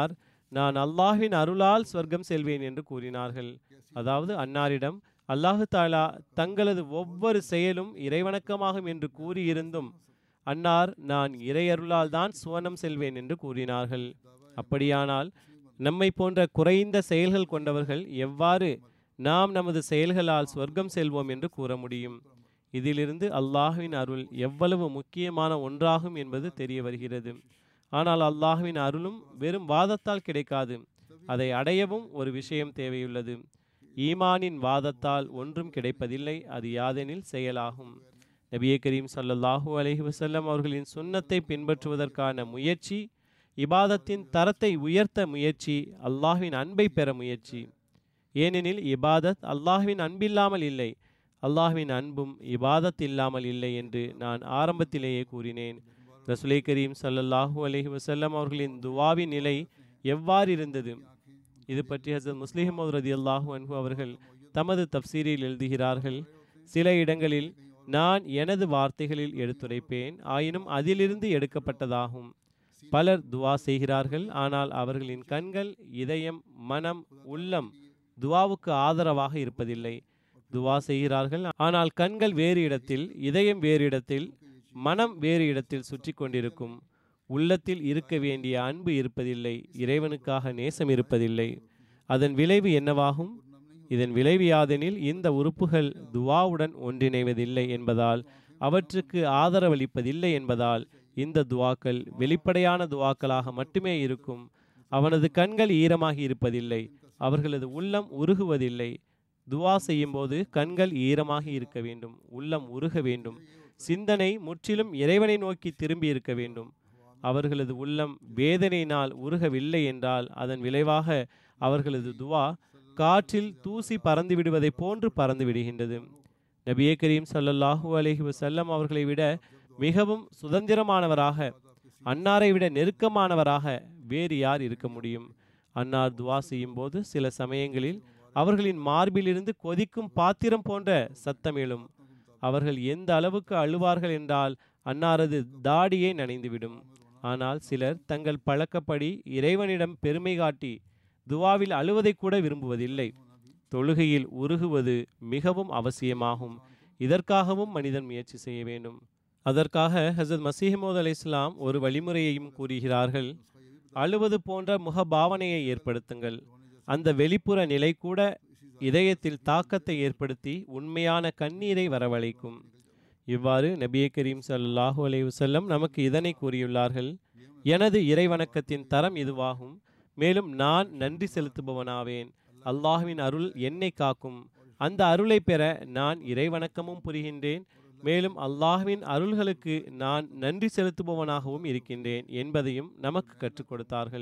நான் அல்லாஹ்வின் அருளால் சொர்க்கம் செல்வேன் என்று கூறினார்கள் அதாவது அன்னாரிடம் அல்லாஹு தாலா தங்களது ஒவ்வொரு செயலும் இறைவணக்கமாகும் என்று கூறியிருந்தும் அன்னார் நான் இறையருளால் தான் சுவனம் செல்வேன் என்று கூறினார்கள் அப்படியானால் நம்மை போன்ற குறைந்த செயல்கள் கொண்டவர்கள் எவ்வாறு நாம் நமது செயல்களால் சொர்க்கம் செல்வோம் என்று கூற முடியும் இதிலிருந்து அல்லாஹ்வின் அருள் எவ்வளவு முக்கியமான ஒன்றாகும் என்பது தெரிய வருகிறது ஆனால் அல்லாஹ்வின் அருளும் வெறும் வாதத்தால் கிடைக்காது அதை அடையவும் ஒரு விஷயம் தேவையுள்ளது ஈமானின் வாதத்தால் ஒன்றும் கிடைப்பதில்லை அது யாதெனில் செயலாகும் நபியே கரீம் ஸல்லல்லாஹு அலைஹி வஸல்லம் அவர்களின் சுன்னத்தை பின்பற்றுவதற்கான முயற்சி இபாதத்தின் தரத்தை உயர்த்த முயற்சி அல்லாஹ்வின் அன்பை பெற முயற்சி ஏனெனில் இபாதத் அல்லாஹ்வின் அன்பில்லாமல் இல்லை அல்லாஹ்வின் அன்பும் இபாதத் இல்லாமல் இல்லை என்று நான் ஆரம்பத்திலேயே கூறினேன் ரசுலை கரீம் ஸல்லல்லாஹு அலைஹி வஸல்லம் அவர்களின் துவாவின் நிலை எவ்வாறு இருந்தது இது பற்றி ஹசரத் முஸ்லிம் ரதி அல்லாஹூ அன்ஹு அவர்கள் தமது தப்சீரில் எழுதுகிறார்கள் சில இடங்களில் நான் எனது வார்த்தைகளில் எடுத்துரைப்பேன் ஆயினும் அதிலிருந்து எடுக்கப்பட்டதாகும் பலர் துவா செய்கிறார்கள் ஆனால் அவர்களின் கண்கள் இதயம் மனம் உள்ளம் துவாவுக்கு ஆதரவாக இருப்பதில்லை துவா செய்கிறார்கள் ஆனால் கண்கள் வேறு இடத்தில் இதயம் வேறு இடத்தில் மனம் வேறு இடத்தில் சுற்றி கொண்டிருக்கும் உள்ளத்தில் இருக்க வேண்டிய அன்பு இருப்பதில்லை இறைவனுக்காக நேசம் இருப்பதில்லை அதன் விளைவு என்னவாகும் இதன் விளைவு யாதெனில் இந்த உறுப்புகள் துவாவுடன் ஒன்றிணைவதில்லை என்பதால் அவற்றுக்கு ஆதரவளிப்பதில்லை என்பதால் இந்த துவாக்கள் வெளிப்படையான துவாக்களாக மட்டுமே இருக்கும் அவனது கண்கள் ஈரமாகி இருப்பதில்லை அவர்களது உள்ளம் உருகுவதில்லை துவா செய்யும்போது கண்கள் ஈரமாகி இருக்க வேண்டும் உள்ளம் உருக வேண்டும் சிந்தனை முற்றிலும் இறைவனை நோக்கி திரும்பி இருக்க வேண்டும் அவர்களது உள்ளம் வேதனையினால் உருகவில்லை என்றால் அதன் விளைவாக அவர்களது துவா காற்றில் தூசி பறந்து விடுவதைப் போன்று பறந்து விடுகின்றது நபியே கரீம் ஸல்லல்லாஹு அலைஹி வஸல்லம் அவர்களை விட மிகவும் சுதந்திரமானவராக அன்னாரை விட நெருக்கமானவராக வேறு யார் இருக்க முடியும் அன்னார் துவா செய்யும் போது சில சமயங்களில் அவர்களின் மார்பிலிருந்து கொதிக்கும் பாத்திரம் போன்ற சத்தம் எழும் அவர்கள் எந்த அளவுக்கு அழுவார்கள் என்றால் அன்னாரது தாடியை நனைந்துவிடும் ஆனால் சிலர் தங்கள் பழக்கப்படி இறைவனிடம் பெருமை காட்டி துவாவில் அழுவதை கூட விரும்புவதில்லை தொழுகையில் உருகுவது மிகவும் அவசியமாகும் இதற்காகவும் மனிதன் முயற்சி செய்ய வேண்டும் அதற்காக ஹசரத் மசீஹமோத் அலை இஸ்லாம் ஒரு வழிமுறையையும் கூறுகிறார்கள் அழுவது போன்ற முகபாவனையை ஏற்படுத்துங்கள் அந்த வெளிப்புற நிலை கூட இதயத்தில் தாக்கத்தை ஏற்படுத்தி உண்மையான கண்ணீரை வரவழைக்கும் இவ்வாறு நபியே கரீம் ஸல்லல்லாஹு அலைஹி வஸல்லம் நமக்கு இதனை கூறியுள்ளார்கள் எனது இறைவணக்கத்தின் தரம் இதுவாகும் மேலும் நான் நன்றி செலுத்துபவனாவேன் அல்லாஹ்வின் அருள் என்னை காக்கும் அந்த அருளை பெற நான் இறைவணக்கமும் புரிகின்றேன் மேலும் அல்லாஹ்வின் அருள்களுக்கு நான் நன்றி செலுத்துபவனாகவும் இருக்கின்றேன் என்பதையும் நமக்கு கற்றுக் கொடுத்தார்கள்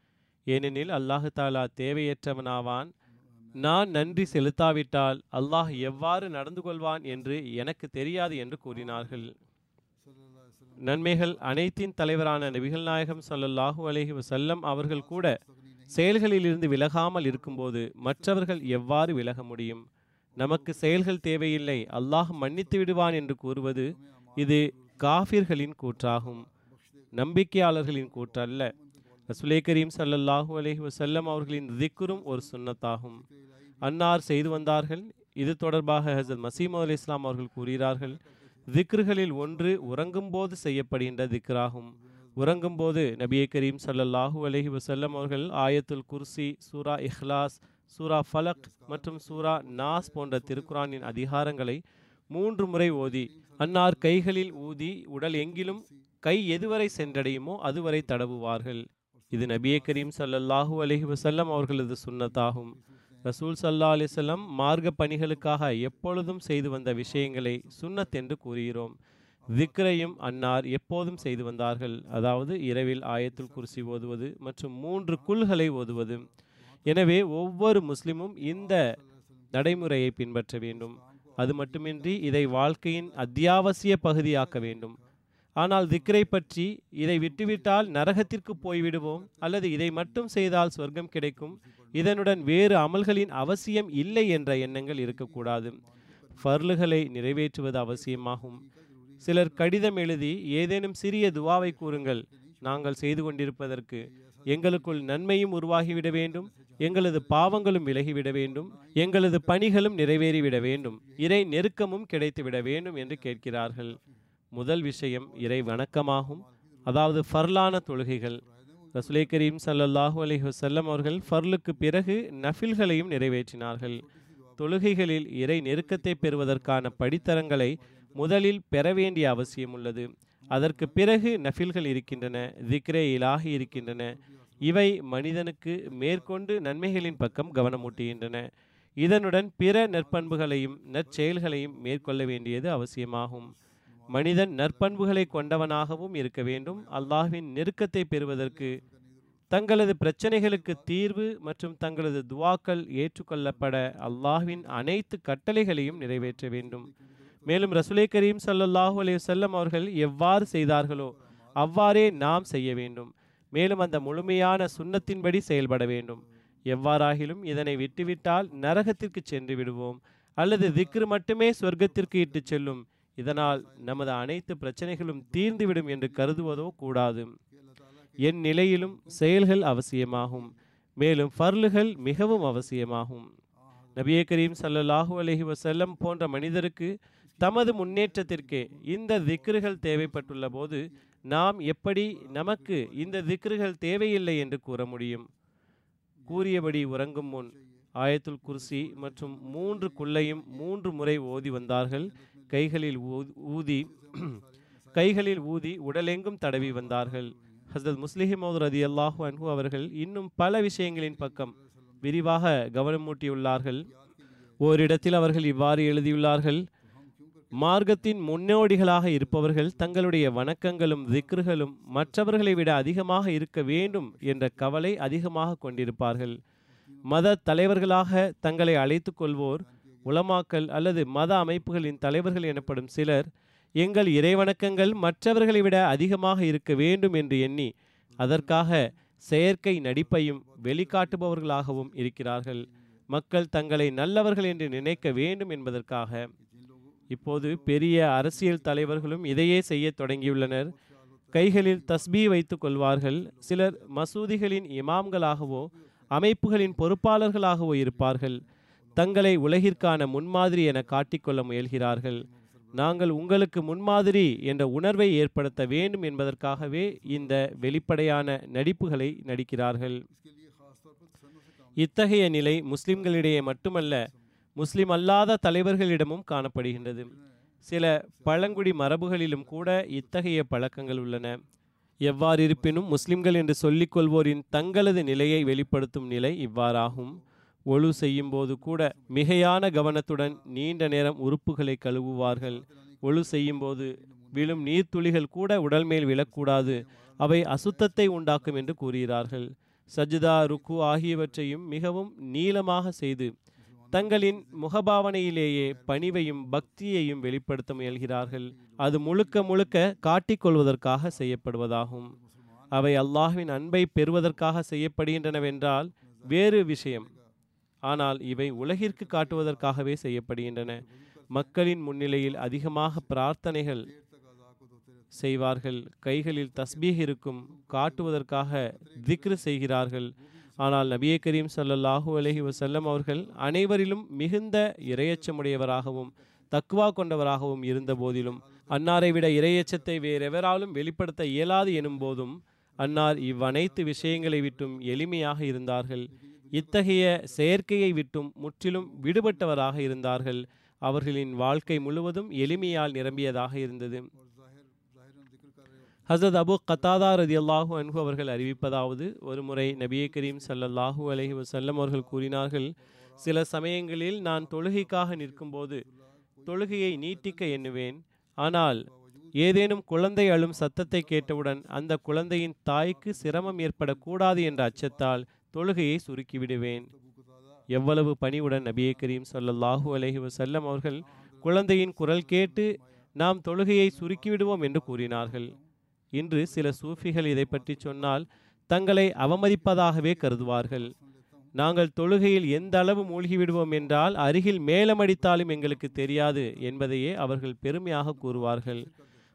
ஏனெனில் அல்லாஹு தாலா தேவையற்றவனாவான் நான் நன்றி செலுத்தாவிட்டால் அல்லாஹ் எவ்வாறு நடந்து கொள்வான் என்று எனக்கு தெரியாது என்று கூறினார்கள் நன்மைகள் அனைத்தின் தலைவரான நபிகள் நாயகம் ஸல்லல்லாஹு அலைஹி வஸல்லம் அவர்கள் கூட செயல்களிலிருந்து விலகாமல் இருக்கும்போது மற்றவர்கள் எவ்வாறு விலக முடியும் நமக்கு செயல்கள் தேவையில்லை அல்லாஹ் மன்னித்து விடுவான் என்று கூறுவது இது காஃபிர்களின் கூற்றாகும் நம்பிக்கையாளர்களின் கூற்றல்ல ரசுலே கரீம் ஸல்லல்லாஹு அலைஹி வஸல்லம் அவர்களின் திக்ரும் ஒரு சுன்னத்தாகும் அன்னார் செய்து வந்தார்கள் இது தொடர்பாக ஹசரத் மசீம் அலி இஸ்லாம் அவர்கள் கூறுகிறார்கள் திக்ருகளில் ஒன்று உறங்கும்போது செய்யப்படுகின்ற திக்ராகும் உறங்கும்போது நபியே கரீம் ஸல்லல்லாஹு அலைஹி வஸல்லம் அவர்கள் ஆயத்துல் குர்சி சூரா இஹ்லாஸ் சூரா ஃபலக் மற்றும் சூரா நாஸ் போன்ற திருக்குரானின் அதிகாரங்களை மூன்று முறை ஓதி அன்னார் கைகளில் ஊதி உடல் எங்கிலும் கை எதுவரை சென்றடையுமோ அதுவரை தடவுவார்கள் இது நபியே கரீம் ஸல்லல்லாஹு அலைஹி வஸல்லம் அவர்களது சுன்னத்தாகும் ரசூல் சல்லா அலிசல்லம் மார்க்க பணிகளுக்காக எப்பொழுதும் செய்து வந்த விஷயங்களை சுன்னத் என்று கூறுகிறோம் திக்ரையும் அன்னார் எப்போதும் செய்து வந்தார்கள் அதாவது இரவில் ஆயத்துல் குர்சி ஓதுவது மற்றும் மூன்று குல்களை ஓதுவது எனவே ஒவ்வொரு முஸ்லிமும் இந்த நடைமுறையை பின்பற்ற வேண்டும் அது மட்டுமின்றி இதை வாழ்க்கையின் அத்தியாவசிய பகுதியாக்க வேண்டும் ஆனால் திக்ரை பற்றி இதை விட்டுவிட்டால் நரகத்திற்கு போய்விடுவோம் அல்லது இதை மட்டும் செய்தால் சொர்க்கம் கிடைக்கும் இதனுடன் வேறு அமல்களின் அவசியம் இல்லை என்ற எண்ணங்கள் இருக்கக்கூடாது ஃபர்லுகளை நிறைவேற்றுவது அவசியமாகும் சிலர் கடிதம் எழுதி ஏதேனும் சிறிய துவாவை கூறுங்கள் நாங்கள் செய்து கொண்டிருப்பதற்கு எங்களுக்குள் நன்மையும் உருவாகிவிட வேண்டும் எங்களது பாவங்களும் விலகிவிட வேண்டும் எங்களது பணிகளும் நிறைவேறிவிட வேண்டும் இறை நெருக்கமும் கிடைத்துவிட வேண்டும் என்று கேட்கிறார்கள் முதல் விஷயம் இறை வணக்கமாகும் அதாவது ஃபர்லான தொழுகைகள் ரசுலை கரீம் சல்லல்லாஹு அலைஹி வஸல்லம் அவர்கள் ஃபர்லுக்கு பிறகு நஃபில்களையும் நிறைவேற்றினார்கள் தொழுகைகளில் இறை நெருக்கத்தை பெறுவதற்கான படித்தரங்களை முதலில் பெற வேண்டிய அவசியம் உள்ளது அதற்கு பிறகு நஃபில்கள் இருக்கின்றன திக்ரே இலாஹி இருக்கின்றன இவை மனிதனுக்கு மேற்கொண்டு நன்மைகளின் பக்கம் கவனமூட்டுகின்றன இதனுடன் பிற நற்பண்புகளையும் நற்செயல்களையும் மேற்கொள்ள வேண்டியது அவசியமாகும் மனிதன் நற்பண்புகளை கொண்டவனாகவும் இருக்க வேண்டும் அல்லாஹ்வின் நெருக்கத்தை பெறுவதற்கு தங்களது பிரச்சனைகளுக்கு தீர்வு மற்றும் தங்களது துவாக்கள் ஏற்றுக்கொள்ளப்பட அல்லாஹ்வின் அனைத்து கட்டளைகளையும் நிறைவேற்ற வேண்டும் மேலும் ரசுலை கரீம் சல்லல்லாஹு அலைஹி வஸல்லம் அவர்கள் எவ்வாறு செய்தார்களோ அவ்வாறே நாம் செய்ய வேண்டும் மேலும் அந்த முழுமையான சுன்னத்தின்படி செயல்பட வேண்டும் எவ்வாறாகிலும் இதனை விட்டுவிட்டால் நரகத்திற்கு சென்று விடுவோம் அல்லது திக்ரு மட்டுமே சொர்க்கத்திற்கு இட்டுச் செல்லும் இதனால் நமது அனைத்து பிரச்சனைகளும் தீர்ந்துவிடும் என்று கருதுவதோ கூடாது என் நிலையிலும் செயல்கள் அவசியமாகும் மேலும் ஃபர்லுகள் மிகவும் அவசியமாகும் நபியே கரீம் சல்லல்லாஹு அலைஹி வஸல்லம் போன்ற மனிதருக்கு தமது முன்னேற்றத்திற்கே இந்த திக்ருகள் தேவைப்பட்டுள்ள போது நாம் எப்படி நமக்கு இந்த திக்ருகள் தேவையில்லை என்று கூற முடியும் கூறியபடி உறங்கும் முன் ஆயத்துல் குர்சி மற்றும் மூன்று குள்ளையும் மூன்று முறை ஓதி வந்தார்கள் கைகளில் ஊ- ஊதி கைகளில் ஊதி உடலெங்கும் தடவி வந்தார்கள் ஹசரத் முஸ்லிஹிமோது ரதி அல்லாஹு அன்ஹு அவர்கள் இன்னும் பல விஷயங்களின் பக்கம் விரிவாக கவனமூட்டியுள்ளார்கள் ஓரிடத்தில் அவர்கள் இவ்வாறு எழுதியுள்ளார்கள் மார்க்கத்தின் முன்னோடிகளாக இருப்பவர்கள் தங்களுடைய வணக்கங்களும் திக்ருகளும் மற்றவர்களை விட அதிகமாக இருக்க வேண்டும் என்ற கவலை அதிகமாக கொண்டிருப்பார்கள் மத தலைவர்களாக தங்களை அழைத்துக் கொள்வோர் உலமாக்கல் அல்லது மத அமைப்புகளின் தலைவர்கள் எனப்படும் சிலர் எங்கள் இறைவணக்கங்கள் மற்றவர்களை விட அதிகமாக இருக்க வேண்டும் என்று எண்ணி அதற்காக செயற்கை நடிப்பையும் வெளிக்காட்டுபவர்களாகவும் இருக்கிறார்கள் மக்கள் தங்களை நல்லவர்கள் என்று நினைக்க வேண்டும் என்பதற்காக இப்போது பெரிய அரசியல் தலைவர்களும் இதையே செய்யத் தொடங்கியுள்ளனர் கைகளில் தஸ்பீ வைத்துக் கொள்வார்கள் சிலர் மசூதிகளின் இமாம்களாகவோ அமைப்புகளின் பொறுப்பாளர்களாகவோ இருப்பார்கள் தங்களை உலகிற்கான முன்மாதிரி என காட்டிக்கொள்ள முயல்கிறார்கள் நாங்கள் உங்களுக்கு முன்மாதிரி என்ற உணர்வை ஏற்படுத்த வேண்டும் என்பதற்காகவே இந்த வெளிப்படையான நடிப்புகளை நடிக்கிறார்கள் இத்தகைய நிலை முஸ்லிம்களிடையே மட்டுமல்ல முஸ்லிம் அல்லாத தலைவர்களிடமும் காணப்படுகின்றது சில பழங்குடி மரபுகளிலும் கூட இத்தகைய பழக்கங்கள் உள்ளன எவ்வாறிருப்பினும் முஸ்லிம்கள் என்று சொல்லிக் கொள்வோரின் தங்களது நிலையை வெளிப்படுத்தும் நிலை இவ்வாறாகும் ஒழு செய்யும்போது கூட மிகையான கவனத்துடன் நீண்ட நேரம் உறுப்புகளை கழுவுவார்கள் ஒழு செய்யும்போது விழும் நீர்த்துளிகள் கூட உடல் மேல் விழக்கூடாது அவை அசுத்தத்தை உண்டாக்கும் என்று கூறுகிறார்கள் சஜ்தா ருக்கு ஆகியவற்றையும் மிகவும் நீளமாக செய்து தங்களின் முகபாவனையிலேயே பணிவையும் பக்தியையும் வெளிப்படுத்த முயல்கிறார்கள் அது முழுக்க முழுக்க காட்டிக்கொள்வதற்காக செய்யப்படுவதாகும் அவை அல்லாஹ்வின் அன்பை பெறுவதற்காக செய்யப்படுகின்றனவென்றால் வேறு விஷயம் ஆனால் இவை உலகிற்கு காட்டுவதற்காகவே செய்யப்படுகின்றன மக்களின் முன்னிலையில் அதிகமாக பிரார்த்தனைகள் செய்வார்கள் கைகளில் தஸ்பீஹ் இருக்கும் காட்டுவதற்காக திக்ரு செய்கிறார்கள் ஆனால் நபியே கரீம் ஸல்லல்லாஹு அலைஹி வஸல்லம் அவர்கள் அனைவரிலும் மிகுந்த இரையச்சமுடையவராகவும் தக்வா கொண்டவராகவும் இருந்த போதிலும் அன்னாரை விட இரையச்சத்தை வேறெவராலும் வெளிப்படுத்த இயலாது எனும் போதும் அன்னார் இவ்வனைத்து விஷயங்களை விட்டும் எளிமையாக இருந்தார்கள் இத்தகைய செயற்கையை விட்டும் முற்றிலும் விடுபட்டவராக இருந்தார்கள் அவர்களின் வாழ்க்கை முழுவதும் எளிமையால் நிரம்பியதாக இருந்தது ஹசரத் அபு கத்தாதா ரதியல்லாஹு அன்ஹு அவர்கள் அறிவிப்பதாவது ஒருமுறை நபியே கரீம் ஸல்லல்லாஹு அலைஹி வஸல்லம் அவர்கள் கூறினார்கள் சில சமயங்களில் நான் தொழுகைக்காக நிற்கும்போது தொழுகையை நீட்டிக்க எண்ணுவேன் ஆனால் ஏதேனும் குழந்தை அழும் சத்தத்தை கேட்டவுடன் அந்த குழந்தையின் தாய்க்கு சிரமம் ஏற்படக்கூடாது என்ற அச்சத்தால் தொழுகையை சுருக்கிவிடுவேன் எவ்வளவு பணிவுடன் நபியே கரீம் ஸல்லல்லாஹு அலைஹி வஸல்லம் அவர்கள் குழந்தையின் குரல் கேட்டு நாம் தொழுகையை சுருக்கிவிடுவோம் என்று கூறினார்கள் இன்று சில சூஃபிகள் இதை பற்றி சொன்னால் தங்களை அவமதிப்பதாகவே கருதுவார்கள் நாங்கள் தொழுகையில் எந்த அளவு மூழ்கிவிடுவோம் என்றால் அருகில் மேலமடித்தாலும் எங்களுக்கு தெரியாது என்பதையே அவர்கள் பெருமையாக கூறுவார்கள்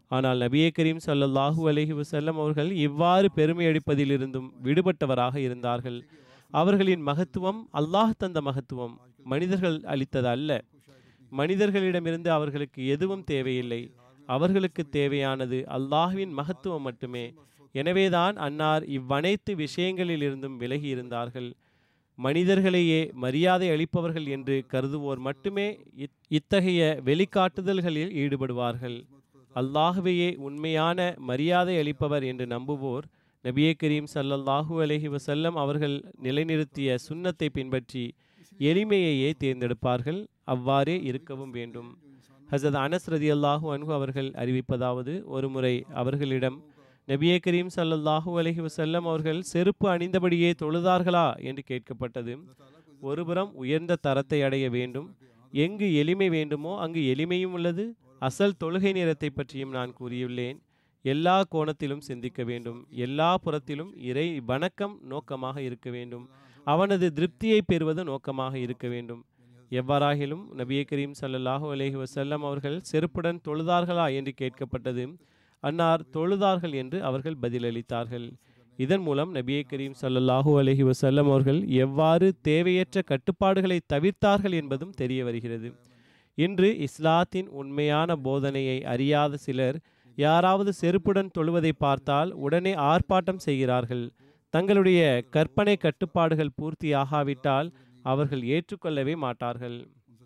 ஆனால் நபியே கரீம் ஸல்லல்லாஹு அலைஹி வஸல்லம் அவர்கள் இவ்வாறு பெருமை அடிப்பதிலிருந்தும் விடுபட்டவராக இருந்தார்கள் அவர்களின் மகத்துவம் அல்லாஹ் தந்த மகத்துவம் மனிதர்கள் அளித்தது அல்ல மனிதர்களிடமிருந்து அவர்களுக்கு எதுவும் தேவையில்லை அவர்களுக்கு தேவையானது அல்லாஹ்வின் மகத்துவம் மட்டுமே எனவேதான் அன்னார் இவ்வனைத்து விஷயங்களிலிருந்தும் விலகி இருந்தார்கள் மனிதர்களையே மரியாதை அளிப்பவர்கள் என்று கருதுவோர் மட்டுமே இத்- இத்தகைய வெளிக்காட்டுதல்களில் ஈடுபடுவார்கள் அல்லாஹ்வையே உண்மையான மரியாதை அளிப்பவர் என்று நம்புவோர் நபியே கரீம் ஸல்லல்லாஹு அலைஹி வஸல்லம் அவர்கள் நிலைநிறுத்திய சுன்னத்தை பின்பற்றி எளிமையையே தேர்ந்தெடுப்பார்கள் அவ்வாறே இருக்கவும் வேண்டும் ஹசரத் அனஸ் ரதியல்லாஹு அன்ஹு அவர்கள் அறிவிப்பதாவது ஒருமுறை அவர்களிடம் நபியே கரீம் ஸல்லல்லாஹு அலைஹி வஸல்லம் அவர்கள் செருப்பு அணிந்தபடியே தொழுதார்களா என்று கேட்கப்பட்டது ஒருபுறம் உயர்ந்த தரத்தை அடைய வேண்டும் எங்கு எளிமை வேண்டுமோ அங்கு எளிமையும் உள்ளது அசல் தொழுகை நேரத்தை பற்றியும் நான் கூறியுள்ளேன் எல்லா கோணத்திலும் சிந்திக்க வேண்டும் எல்லா புறத்திலும் இறை வணக்கம் நோக்கமாக இருக்க வேண்டும் அவனது திருப்தியை பெறுவது நோக்கமாக இருக்க வேண்டும் எவ்வாறாகிலும் நபியே கரீம் ஸல்லல்லாஹு அலைஹி வஸல்லம் அவர்கள் செருப்புடன் தொழுதார்களா என்று கேட்கப்பட்டது அன்னார் தொழுதார்கள் என்று அவர்கள் பதிலளித்தார்கள் இதன் மூலம் நபியே கரீம் ஸல்லல்லாஹு அலைஹி வஸல்லம் அவர்கள் எவ்வாறு தேவையற்ற கட்டுப்பாடுகளை தவிர்த்தார்கள் என்பதும் தெரிய வருகிறது இன்று இஸ்லாத்தின் உண்மையான போதனையை அறியாத சிலர் யாராவது செருப்புடன் தொழுவதை பார்த்தால் உடனே ஆர்ப்பாட்டம் செய்கிறார்கள் தங்களுடைய கற்பனை கட்டுப்பாடுகள் பூர்த்தியாகாவிட்டால் அவர்கள் ஏற்றுக்கொள்ளவே மாட்டார்கள்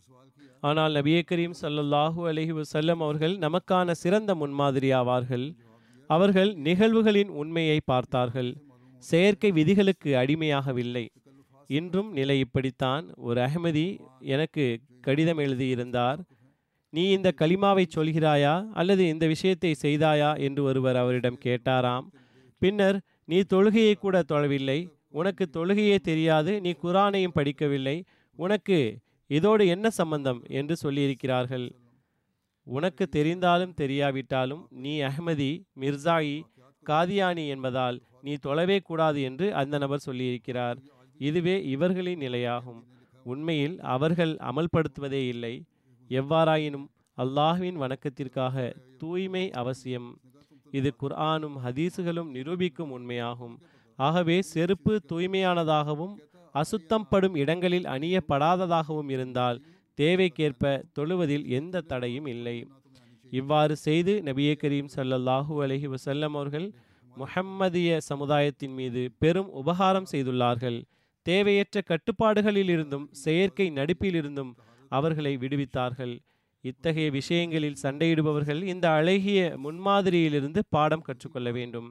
ஆனால் நபியே கரீம் ஸல்லல்லாஹு அலைஹி வஸல்லம் அவர்கள் நமக்கான சிறந்த முன்மாதிரி ஆவார்கள் அவர்கள் நிகழ்வுகளின் உண்மையை பார்த்தார்கள் செயற்கை விதிகளுக்கு அடிமையாகவில்லை இன்றும் நிலை இப்படித்தான் ஒரு அஹ்மதி எனக்கு கடிதம் எழுதியிருந்தார் நீ இந்த கலிமாவை சொல்கிறாயா அல்லது இந்த விஷயத்தை செய்தாயா என்று ஒருவர் அவரிடம் கேட்டாராம் பின்னர் நீ தொழுகையை கூட தொழவில்லை உனக்கு தொழுகையே தெரியாது நீ குரானையும் படிக்கவில்லை உனக்கு இதோடு என்ன சம்பந்தம் என்று சொல்லியிருக்கிறார்கள் உனக்கு தெரிந்தாலும் தெரியாவிட்டாலும் நீ அஹ்மதி மிர்சாயி காதியானி என்பதால் நீ தொழவே கூடாது என்று அந்த நபர் சொல்லியிருக்கிறார் இதுவே இவர்களின் நிலையாகும் உண்மையில் அவர்கள் அமல்படுத்துவதே இல்லை எவ்வாறாயினும் அல்லாஹ்வின் வணக்கத்திற்காக தூய்மை அவசியம் இது குர்ஆனும் ஹதீஸுகளும் நிரூபிக்கும் உண்மையாகும் ஆகவே செருப்பு தூய்மையானதாகவும் அசுத்தம் படும் இடங்களில் அணியப்படாததாகவும் இருந்தால் தேவைக்கேற்ப தொழுவதில் எந்த தடையும் இல்லை இவ்வாறு செய்து நபியே கரீம் ஸல்லல்லாஹு அலைஹி வஸல்லம் அவர்கள் முஹம்மதிய சமுதாயத்தின் மீது பெரும் உபகாரம் செய்துள்ளார்கள் தேவையற்ற கட்டுப்பாடுகளிலிருந்தும் செயற்கை நடிப்பிலிருந்தும் அவர்களை விடுவித்தார்கள் இத்தகைய விஷயங்களில் சண்டையிடுபவர்கள் இந்த அழகிய முன்மாதிரியிலிருந்து பாடம் கற்றுக்கொள்ள வேண்டும்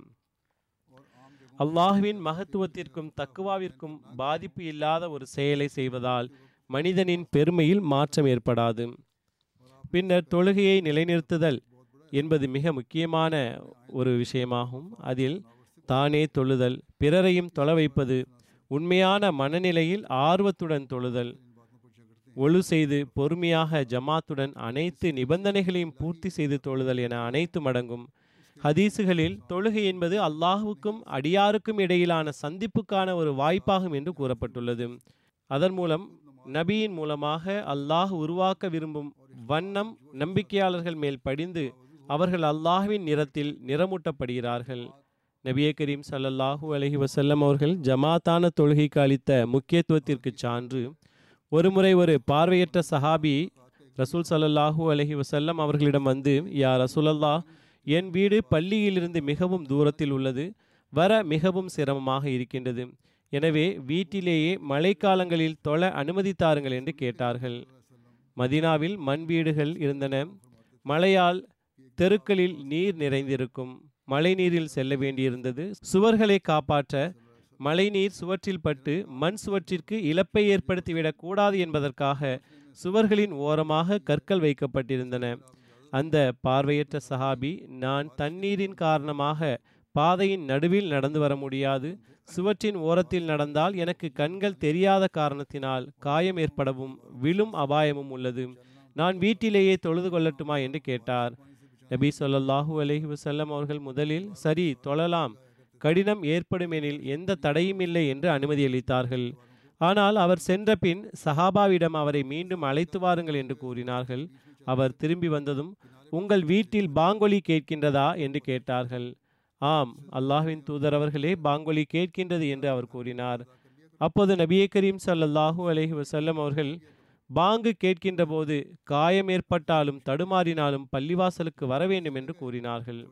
அல்லாஹ்வின் மகத்துவத்திற்கும் தக்குவாவிற்கும் பாதிப்பு இல்லாத ஒரு செயலை செய்வதால் மனிதனின் பெருமையில் மாற்றம் ஏற்படாது பின்னர் தொழுகையை நிலைநிறுத்துதல் என்பது மிக முக்கியமான ஒரு விஷயமாகும் அதில் தானே தொழுதல் பிறரையும் தொழ வைப்பது உண்மையான மனநிலையில் ஆர்வத்துடன் தொழுதல் ஒழு செய்து பொறுமையாக ஜமாத்துடன் அனைத்து நிபந்தனைகளையும் பூர்த்தி செய்து தொழுதல் என அனைத்தும் அடங்கும் ஹதீஸுகளில் தொழுகை என்பது அல்லாஹுக்கும் அடியாருக்கும் இடையிலான சந்திப்புக்கான ஒரு வாய்ப்பாகும் என்று கூறப்பட்டுள்ளது அதன் மூலம் நபியின் மூலமாக அல்லாஹ் உருவாக்க விரும்பும் வண்ணம் நம்பிக்கையாளர்கள் மேல் படிந்து அவர்கள் அல்லாஹ்வின் நிறத்தில் நிறமூட்டப்படுகிறார்கள் நபியே கரீம் ஸல்லல்லாஹு அலைஹி வஸல்லம் அவர்கள் ஜமாத்தான தொழுகைக்கு அளித்த முக்கியத்துவத்திற்கு சான்று ஒருமுறை ஒரு பார்வையற்ற சஹாபி ரசூல் ஸல்லல்லாஹு அலைஹி வஸல்லம் அவர்களிடம் வந்து யா ரசூலல்லா என் வீடு பள்ளியிலிருந்து மிகவும் தூரத்தில் உள்ளது வர மிகவும் சிரமமாக இருக்கின்றது எனவே வீட்டிலேயே மழைக்காலங்களில் தொழ அனுமதித்தாருங்கள் என்று கேட்டார்கள் மதீனாவில் மண் வீடுகள் இருந்தன மழையால் தெருக்களில் நீர் நிறைந்திருக்கும் மழை நீரில் செல்ல வேண்டியிருந்தது சுவர்களை காப்பாற்ற மழைநீர் சுவற்றில் பட்டு மண் சுவற்றிற்கு இழப்பை ஏற்படுத்திவிடக் கூடாது என்பதற்காக சுவர்களின் ஓரமாக கற்கள் வைக்கப்பட்டிருந்தன அந்த பார்வையற்ற சஹாபி நான் தண்ணீரின் காரணமாக பாதையின் நடுவில் நடந்து வர முடியாது சுவற்றின் ஓரத்தில் நடந்தால் எனக்கு கண்கள் தெரியாத காரணத்தினால் காயம் ஏற்படவும் விழும் அபாயமும் உள்ளது நான் வீட்டிலேயே தொழுது கொள்ளட்டுமா என்று கேட்டார் நபி ஸல்லல்லாஹு அலைஹி வஸல்லம் அவர்கள் முதலில் சரி தொழலாம் கடினம் ஏற்படுமெனில் எந்த தடையும் இல்லை என்று அனுமதி அளித்தார்கள் ஆனால் அவர் சென்ற பின் சஹாபாவிடம் அவரை மீண்டும் அழைத்து வாருங்கள் என்று கூறினார்கள் அவர் திரும்பி வந்ததும் உங்கள் வீட்டில் பாங்கொலி கேட்கின்றதா என்று கேட்டார்கள் ஆம் அல்லாஹ்வின் தூதர் அவர்களே பாங்கொலி கேட்கின்றது என்று அவர் கூறினார் அப்போது நபியே கரீம் ஸல்லல்லாஹு அலைஹி வஸல்லம் அவர்கள் பாங்கு கேட்கின்ற போது காயம் ஏற்பட்டாலும் தடுமாறினாலும் பள்ளிவாசலுக்கு வர வேண்டும் என்று கூறினார்கள்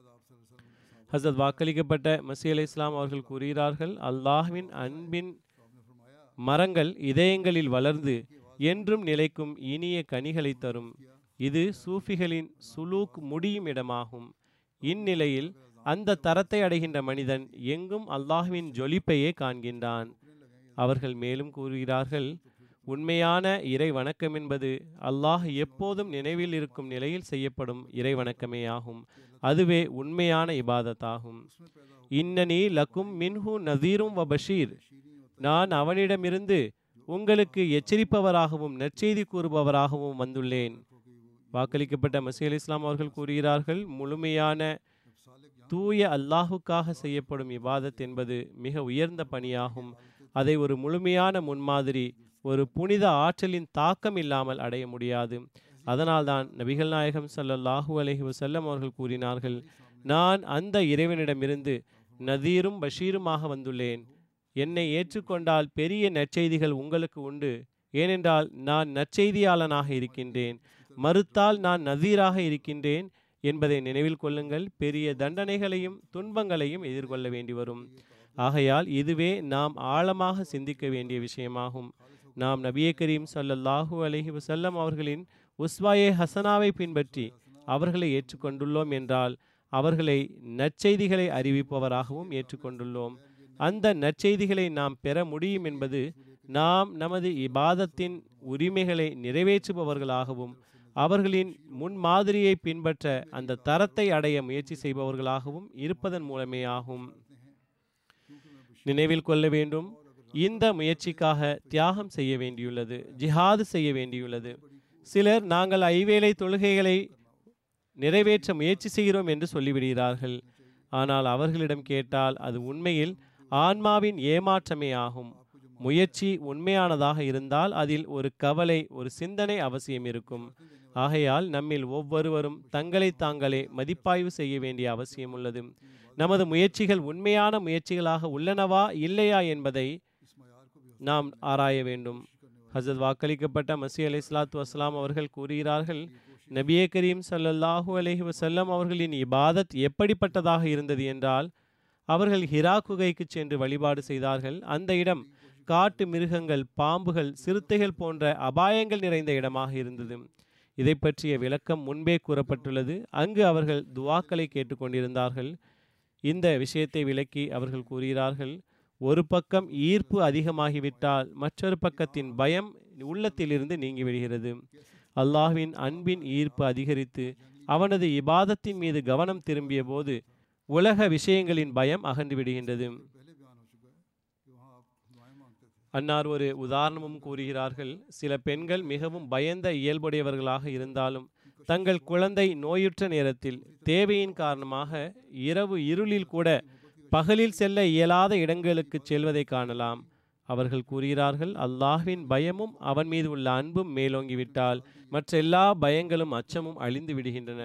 ஹசரத் வாக்களிக்கப்பட்ட மசி அலை இஸ்லாம் அவர்கள் கூறுகிறார்கள் அல்லாஹ்வின் அன்பின் மரங்கள் இதயங்களில் வளர்ந்து என்றும் நிலைக்கும் இனிய கனிகளை தரும் இது சூஃபிகளின் சுலூக் முடியும் இடமாகும் இந்நிலையில் அந்த தரத்தை அடைகின்ற மனிதன் எங்கும் அல்லாஹ்வின் ஜொலிப்பையே காண்கின்றான் அவர்கள் மேலும் கூறுகிறார்கள் உண்மையான இறை வணக்கம் என்பது அல்லாஹ் எப்போதும் நினைவில் இருக்கும் நிலையில் செய்யப்படும் இறை வணக்கமே ஆகும் அதுவே உண்மையான இபாதத்தாகும் இன்னனி லக்கும் மின்ஹு நதீரும் வ பஷீர் நான் அவனிடமிருந்து உங்களுக்கு எச்சரிப்பவராகவும் நற்செய்தி கூறுபவராகவும் வந்துள்ளேன் வாக்களிக்கப்பட்ட மசி அலி இஸ்லாம் அவர்கள் கூறுகிறார்கள் முழுமையான தூய அல்லாஹுக்காக செய்யப்படும் இபாதத் என்பது மிக உயர்ந்த பணியாகும் அதை ஒரு முழுமையான முன்மாதிரி ஒரு புனித ஆற்றலின் தாக்கம் இல்லாமல் அடைய முடியாது அதனால்தான் நபிகள் நாயகம் ஸல்லல்லாஹு அலைஹி வஸல்லம் அவர்கள் கூறினார்கள் நான் அந்த இறைவனிடமிருந்து நதீரும் பஷீருமாக வந்துள்ளேன் என்னை ஏற்றுக்கொண்டால் பெரிய நற்செய்திகள் உங்களுக்கு உண்டு ஏனென்றால் நான் நற்செய்தியாளனாக இருக்கின்றேன் மறுத்தால் நான் நதீராக இருக்கின்றேன் என்பதை நினைவில் கொள்ளுங்கள் பெரிய தண்டனைகளையும் துன்பங்களையும் எதிர்கொள்ள வேண்டி வரும் ஆகையால் இதுவே நாம் ஆழமாக சிந்திக்க வேண்டிய விஷயமாகும் நாம் நபியே கரீம் ஸல்லல்லாஹு அலைஹி வஸல்லம் அவர்களின் உஸ்வாயே ஹசனாவை பின்பற்றி அவர்களை ஏற்றுக்கொண்டுள்ளோம் என்றால் அவர்களை நற்செய்திகளை அறிவிப்பவராகவும் ஏற்றுக்கொண்டுள்ளோம் அந்த நற்செய்திகளை நாம் பெற முடியும் என்பது நாம் நமது இபாதத்தின் உரிமைகளை நிறைவேற்றுபவர்களாகவும் அவர்களின் முன்மாதிரியை பின்பற்ற அந்த தரத்தை அடைய முயற்சி செய்பவர்களாகவும் இருப்பதன் மூலமே ஆகும் நினைவில் கொள்ள வேண்டும் இந்த முயற்சிக்காக தியாகம் செய்ய வேண்டியுள்ளது ஜிஹாது செய்ய வேண்டியுள்ளது சிலர் நாங்கள் ஐவேளை தொழுகைகளை நிறைவேற்ற முயற்சி செய்கிறோம் என்று சொல்லிவிடுகிறார்கள் ஆனால் அவர்களிடம் கேட்டால் அது உண்மையில் ஆன்மாவின் ஏமாற்றமே ஆகும் முயற்சி உண்மையானதாக இருந்தால் அதில் ஒரு கவலை ஒரு சிந்தனை அவசியம் இருக்கும் ஆகையால் நம்மில் ஒவ்வொருவரும் தங்களை தாங்களே மதிப்பாய்வு செய்ய வேண்டிய அவசியம் உள்ளது நமது முயற்சிகள் உண்மையான முயற்சிகளாக உள்ளனவா இல்லையா என்பதை நாம் ஆராய வேண்டும் ஹசரத் வாக்களிக்கப்பட்ட மசி அலி இஸ்லாத்து வஸ்லாம் அவர்கள் கூறுகிறார்கள் நபியே கரீம் ஸல்லல்லாஹு அலைஹி வஸல்லம் அவர்களின் இபாதத் எப்படிப்பட்டதாக இருந்தது என்றால் அவர்கள் ஹிரா குகைக்கு சென்று வழிபாடு செய்தார்கள் அந்த இடம் காட்டு மிருகங்கள் பாம்புகள் சிறுத்தைகள் போன்ற அபாயங்கள் நிறைந்த இடமாக இருந்தது இதை பற்றிய விளக்கம் முன்பே கூறப்பட்டுள்ளது அங்கு அவர்கள் துவாக்களை கேட்டுக்கொண்டிருந்தார்கள் இந்த விஷயத்தை விளக்கி அவர்கள் கூறுகிறார்கள் ஒரு பக்கம் ஈர்ப்பு அதிகமாகிவிட்டால் மற்றொரு பக்கத்தின் பயம் உள்ளத்திலிருந்து நீங்கிவிடுகிறது அல்லாஹ்வின் அன்பின் ஈர்ப்பு அதிகரித்து அவனது இபாதத்தின் மீது கவனம் திரும்பிய போது உலக விஷயங்களின் பயம் அகன்று விடுகின்றது அன்னார் ஒரு உதாரணமும் கூறுகிறார்கள் சில பெண்கள் மிகவும் பயந்த இயல்புடையவர்களாக இருந்தாலும் தங்கள் குழந்தை நோயுற்ற நேரத்தில் தேவையின் காரணமாக இரவு இருளில் கூட பகலில் செல்ல இயலாத இடங்களுக்கு செல்வதை காணலாம் அவர்கள் கூறுகிறார்கள் அல்லாஹ்வின் பயமும் அவன் மீது உள்ள அன்பும் மேலோங்கிவிட்டால் மற்ற எல்லா பயங்களும் அச்சமும் அழிந்து விடுகின்றன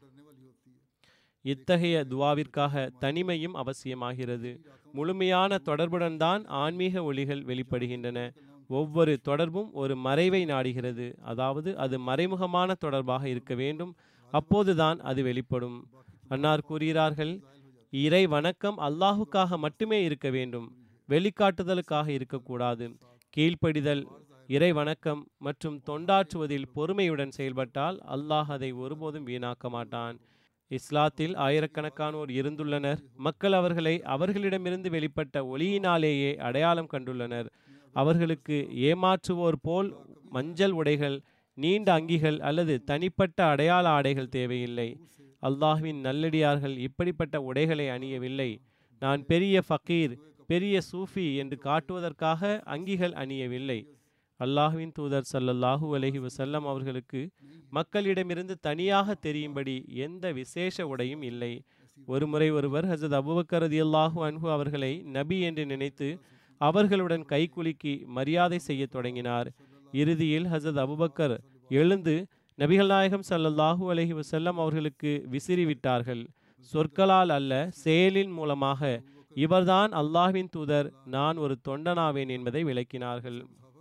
இத்தகைய துவாவிற்காக தனிமையும் அவசியமாகிறது முழுமையான தொடர்புடன் தான் ஆன்மீக ஒளிகள் வெளிப்படுகின்றன ஒவ்வொரு தொடர்பும் ஒரு மறைவை நாடுகிறது அதாவது அது மறைமுகமான தொடர்பாக இருக்க வேண்டும் அப்போதுதான் அது வெளிப்படும் அன்னார் கூறுகிறார்கள் இறை வணக்கம் அல்லாஹுக்காக மட்டுமே இருக்க வேண்டும் வெளிக்காட்டுதலுக்காக இருக்கக்கூடாது கீழ்ப்படிதல் இறை வணக்கம் மற்றும் தொண்டாற்றுவதில் பொறுமையுடன் செயல்பட்டால் அல்லாஹ் அதை ஒருபோதும் வீணாக்க மாட்டான் இஸ்லாத்தில் ஆயிரக்கணக்கானோர் இருந்துள்ளனர் மக்கள் அவர்களை அவர்களிடமிருந்து வெளிப்பட்ட ஒளியினாலேயே அடையாளம் கண்டுள்ளனர் அவர்களுக்கு ஏமாற்றுவோர் போல் மஞ்சள் உடைகள் நீண்ட அங்கிகள் அல்லது தனிப்பட்ட அடையாள ஆடைகள் தேவையில்லை அல்லாஹ்வின் நல்லடியார்கள் இப்படிப்பட்ட உடைகளை அணியவில்லை நான் பெரிய ஃபக்கீர் பெரிய சூஃபி என்று காட்டுவதற்காக அங்கிகள் அணியவில்லை அல்லாஹ்வின் தூதர் ஸல்லல்லாஹு அலைஹி வஸல்லம் அவர்களுக்கு மக்களிடமிருந்து தனியாக தெரியும்படி எந்த விசேஷ உடையும் இல்லை ஒருமுறை ஒருவர் ஹசரத் அபுபக்கர் ரதியல்லாஹு அன்ஹு அவர்களை நபி என்று நினைத்து அவர்களுடன் கைகுலுக்கி மரியாதை செய்யத் தொடங்கினார் இறுதியில் ஹசரத் அபுபக்கர் எழுந்து நபிகள் நாயகம் ஸல்லல்லாஹு அலைஹி வஸல்லம் அவர்களுக்கு விசிறிவிட்டார்கள் சொற்களால் அல்ல செயலின் மூலமாக இவர்தான் அல்லாஹ்வின் தூதர் நான் ஒரு தொண்டனாவேன் என்பதை விளக்கினார்கள்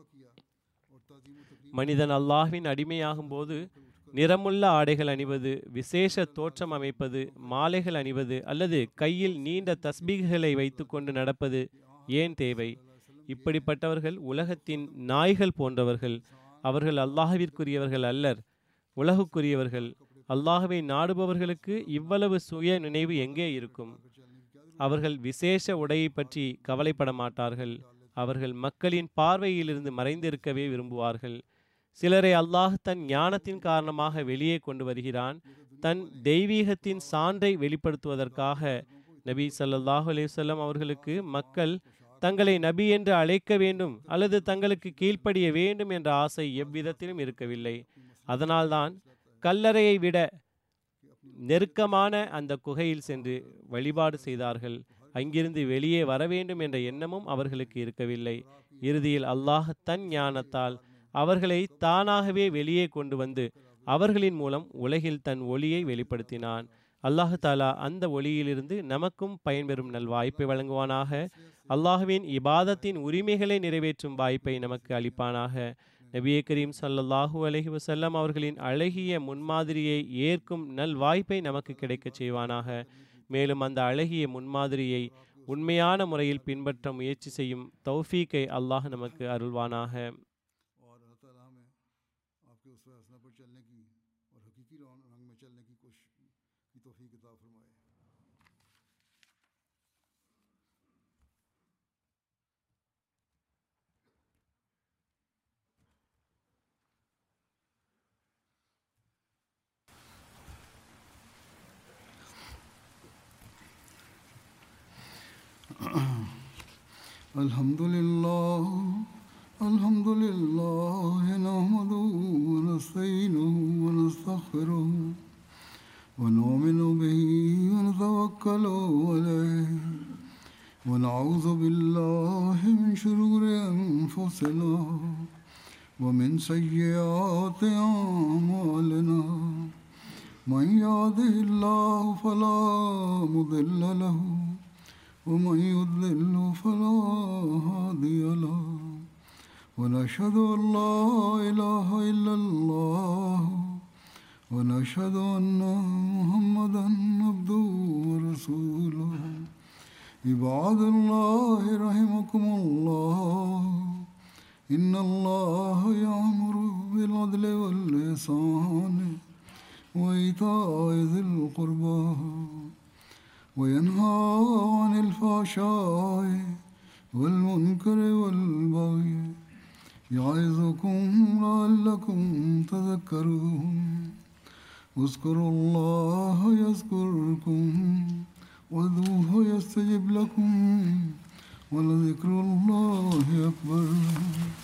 மனிதன் அல்லாஹ்வின் அடிமையாகும் போது நிறமுள்ள ஆடைகள் அணிவது விசேஷ தோற்றம் அமைப்பது மாலைகள் அணிவது அல்லது கையில் நீண்ட தஸ்பீகளை வைத்துக்கொண்டு நடப்பது ஏன் தேவை இப்படிப்பட்டவர்கள் உலகத்தின் நாய்கள் போன்றவர்கள் அவர்கள் அல்லாஹ்விற்குரியவர்கள் அல்லர் உலகுக்குரியவர்கள் அல்லாஹ்வை நாடுபவர்களுக்கு இவ்வளவு சுய நினைவு எங்கே இருக்கும் அவர்கள் விசேஷ உடையை பற்றி கவலைப்பட மாட்டார்கள் அவர்கள் மக்களின் பார்வையிலிருந்து மறைந்திருக்கவே விரும்புவார்கள் சிலரை அல்லாஹ் தன் ஞானத்தின் காரணமாக வெளியே கொண்டு வருகிறான் தன் தெய்வீகத்தின் சான்றை வெளிப்படுத்துவதற்காக நபி ஸல்லல்லாஹு அலைஹி வஸல்லம் அவர்களுக்கு மக்கள் தங்களை நபி என்று அழைக்க வேண்டும் அல்லது தங்களுக்கு கீழ்ப்படிய வேண்டும் என்ற ஆசை எவ்விதத்திலும் இருக்கவில்லை அதனால்தான் கல்லறையை விட நெருக்கமான அந்த குகையில் சென்று வழிபாடு செய்தார்கள் அங்கிருந்து வெளியே வர வேண்டும் என்ற எண்ணமும் அவர்களுக்கு இருக்கவில்லை இறுதியில் அல்லாஹ் தன் ஞானத்தால் அவர்களை தானாகவே வெளியே கொண்டு வந்து அவர்களின் மூலம் உலகில் தன் ஒளியை வெளிப்படுத்தினான் அல்லாஹு தாலா அந்த ஒளியிலிருந்து நமக்கும் பயன்பெறும் நல் வாய்ப்பை வழங்குவானாக அல்லாஹுவின் இபாதத்தின் உரிமைகளை நிறைவேற்றும் வாய்ப்பை நமக்கு அளிப்பானாக நபியே கரீம் ஸல்லல்லாஹு அலைஹி வஸல்லம் அவர்களின் அழகிய முன்மாதிரியை ஏற்கும் நல் வாய்ப்பை நமக்கு கிடைக்கச் செய்வானாக மேலும் அந்த அழகிய முன்மாதிரியை உண்மையான முறையில் பின்பற்ற முயற்சி செய்யும் தௌஃபீக்கை அல்லாஹ் நமக்கு அருள்வானாக और अल्लाह ताला हमें आपके उस हसना पर चलने की और हकीकी रंग रंग में चलने की कोशिश की तोफ़ी किताब फरमाए الحمد لله الحمد لله نحمده ونستعينه ونستغفره ونؤمن به ونتوكل عليه ونعوذ بالله من شرور أنفسنا ومن سيئات أعمالنا من يهده الله فلا مضل له ومن يضلل فلا هادي له ونشهد أن لا إله إلا الله ونشهد أن محمدا عبده ورسوله عباد الله رحمكم الله إن الله يأمر بالعدل والإحسان وإيتاء ذي القربى وينهى عن الفحشاء والمنكر والبغي يعظكم لعلكم تذكرون اذكروا الله يذكركم وادعوه يستجب لكم ولذكر الله أكبر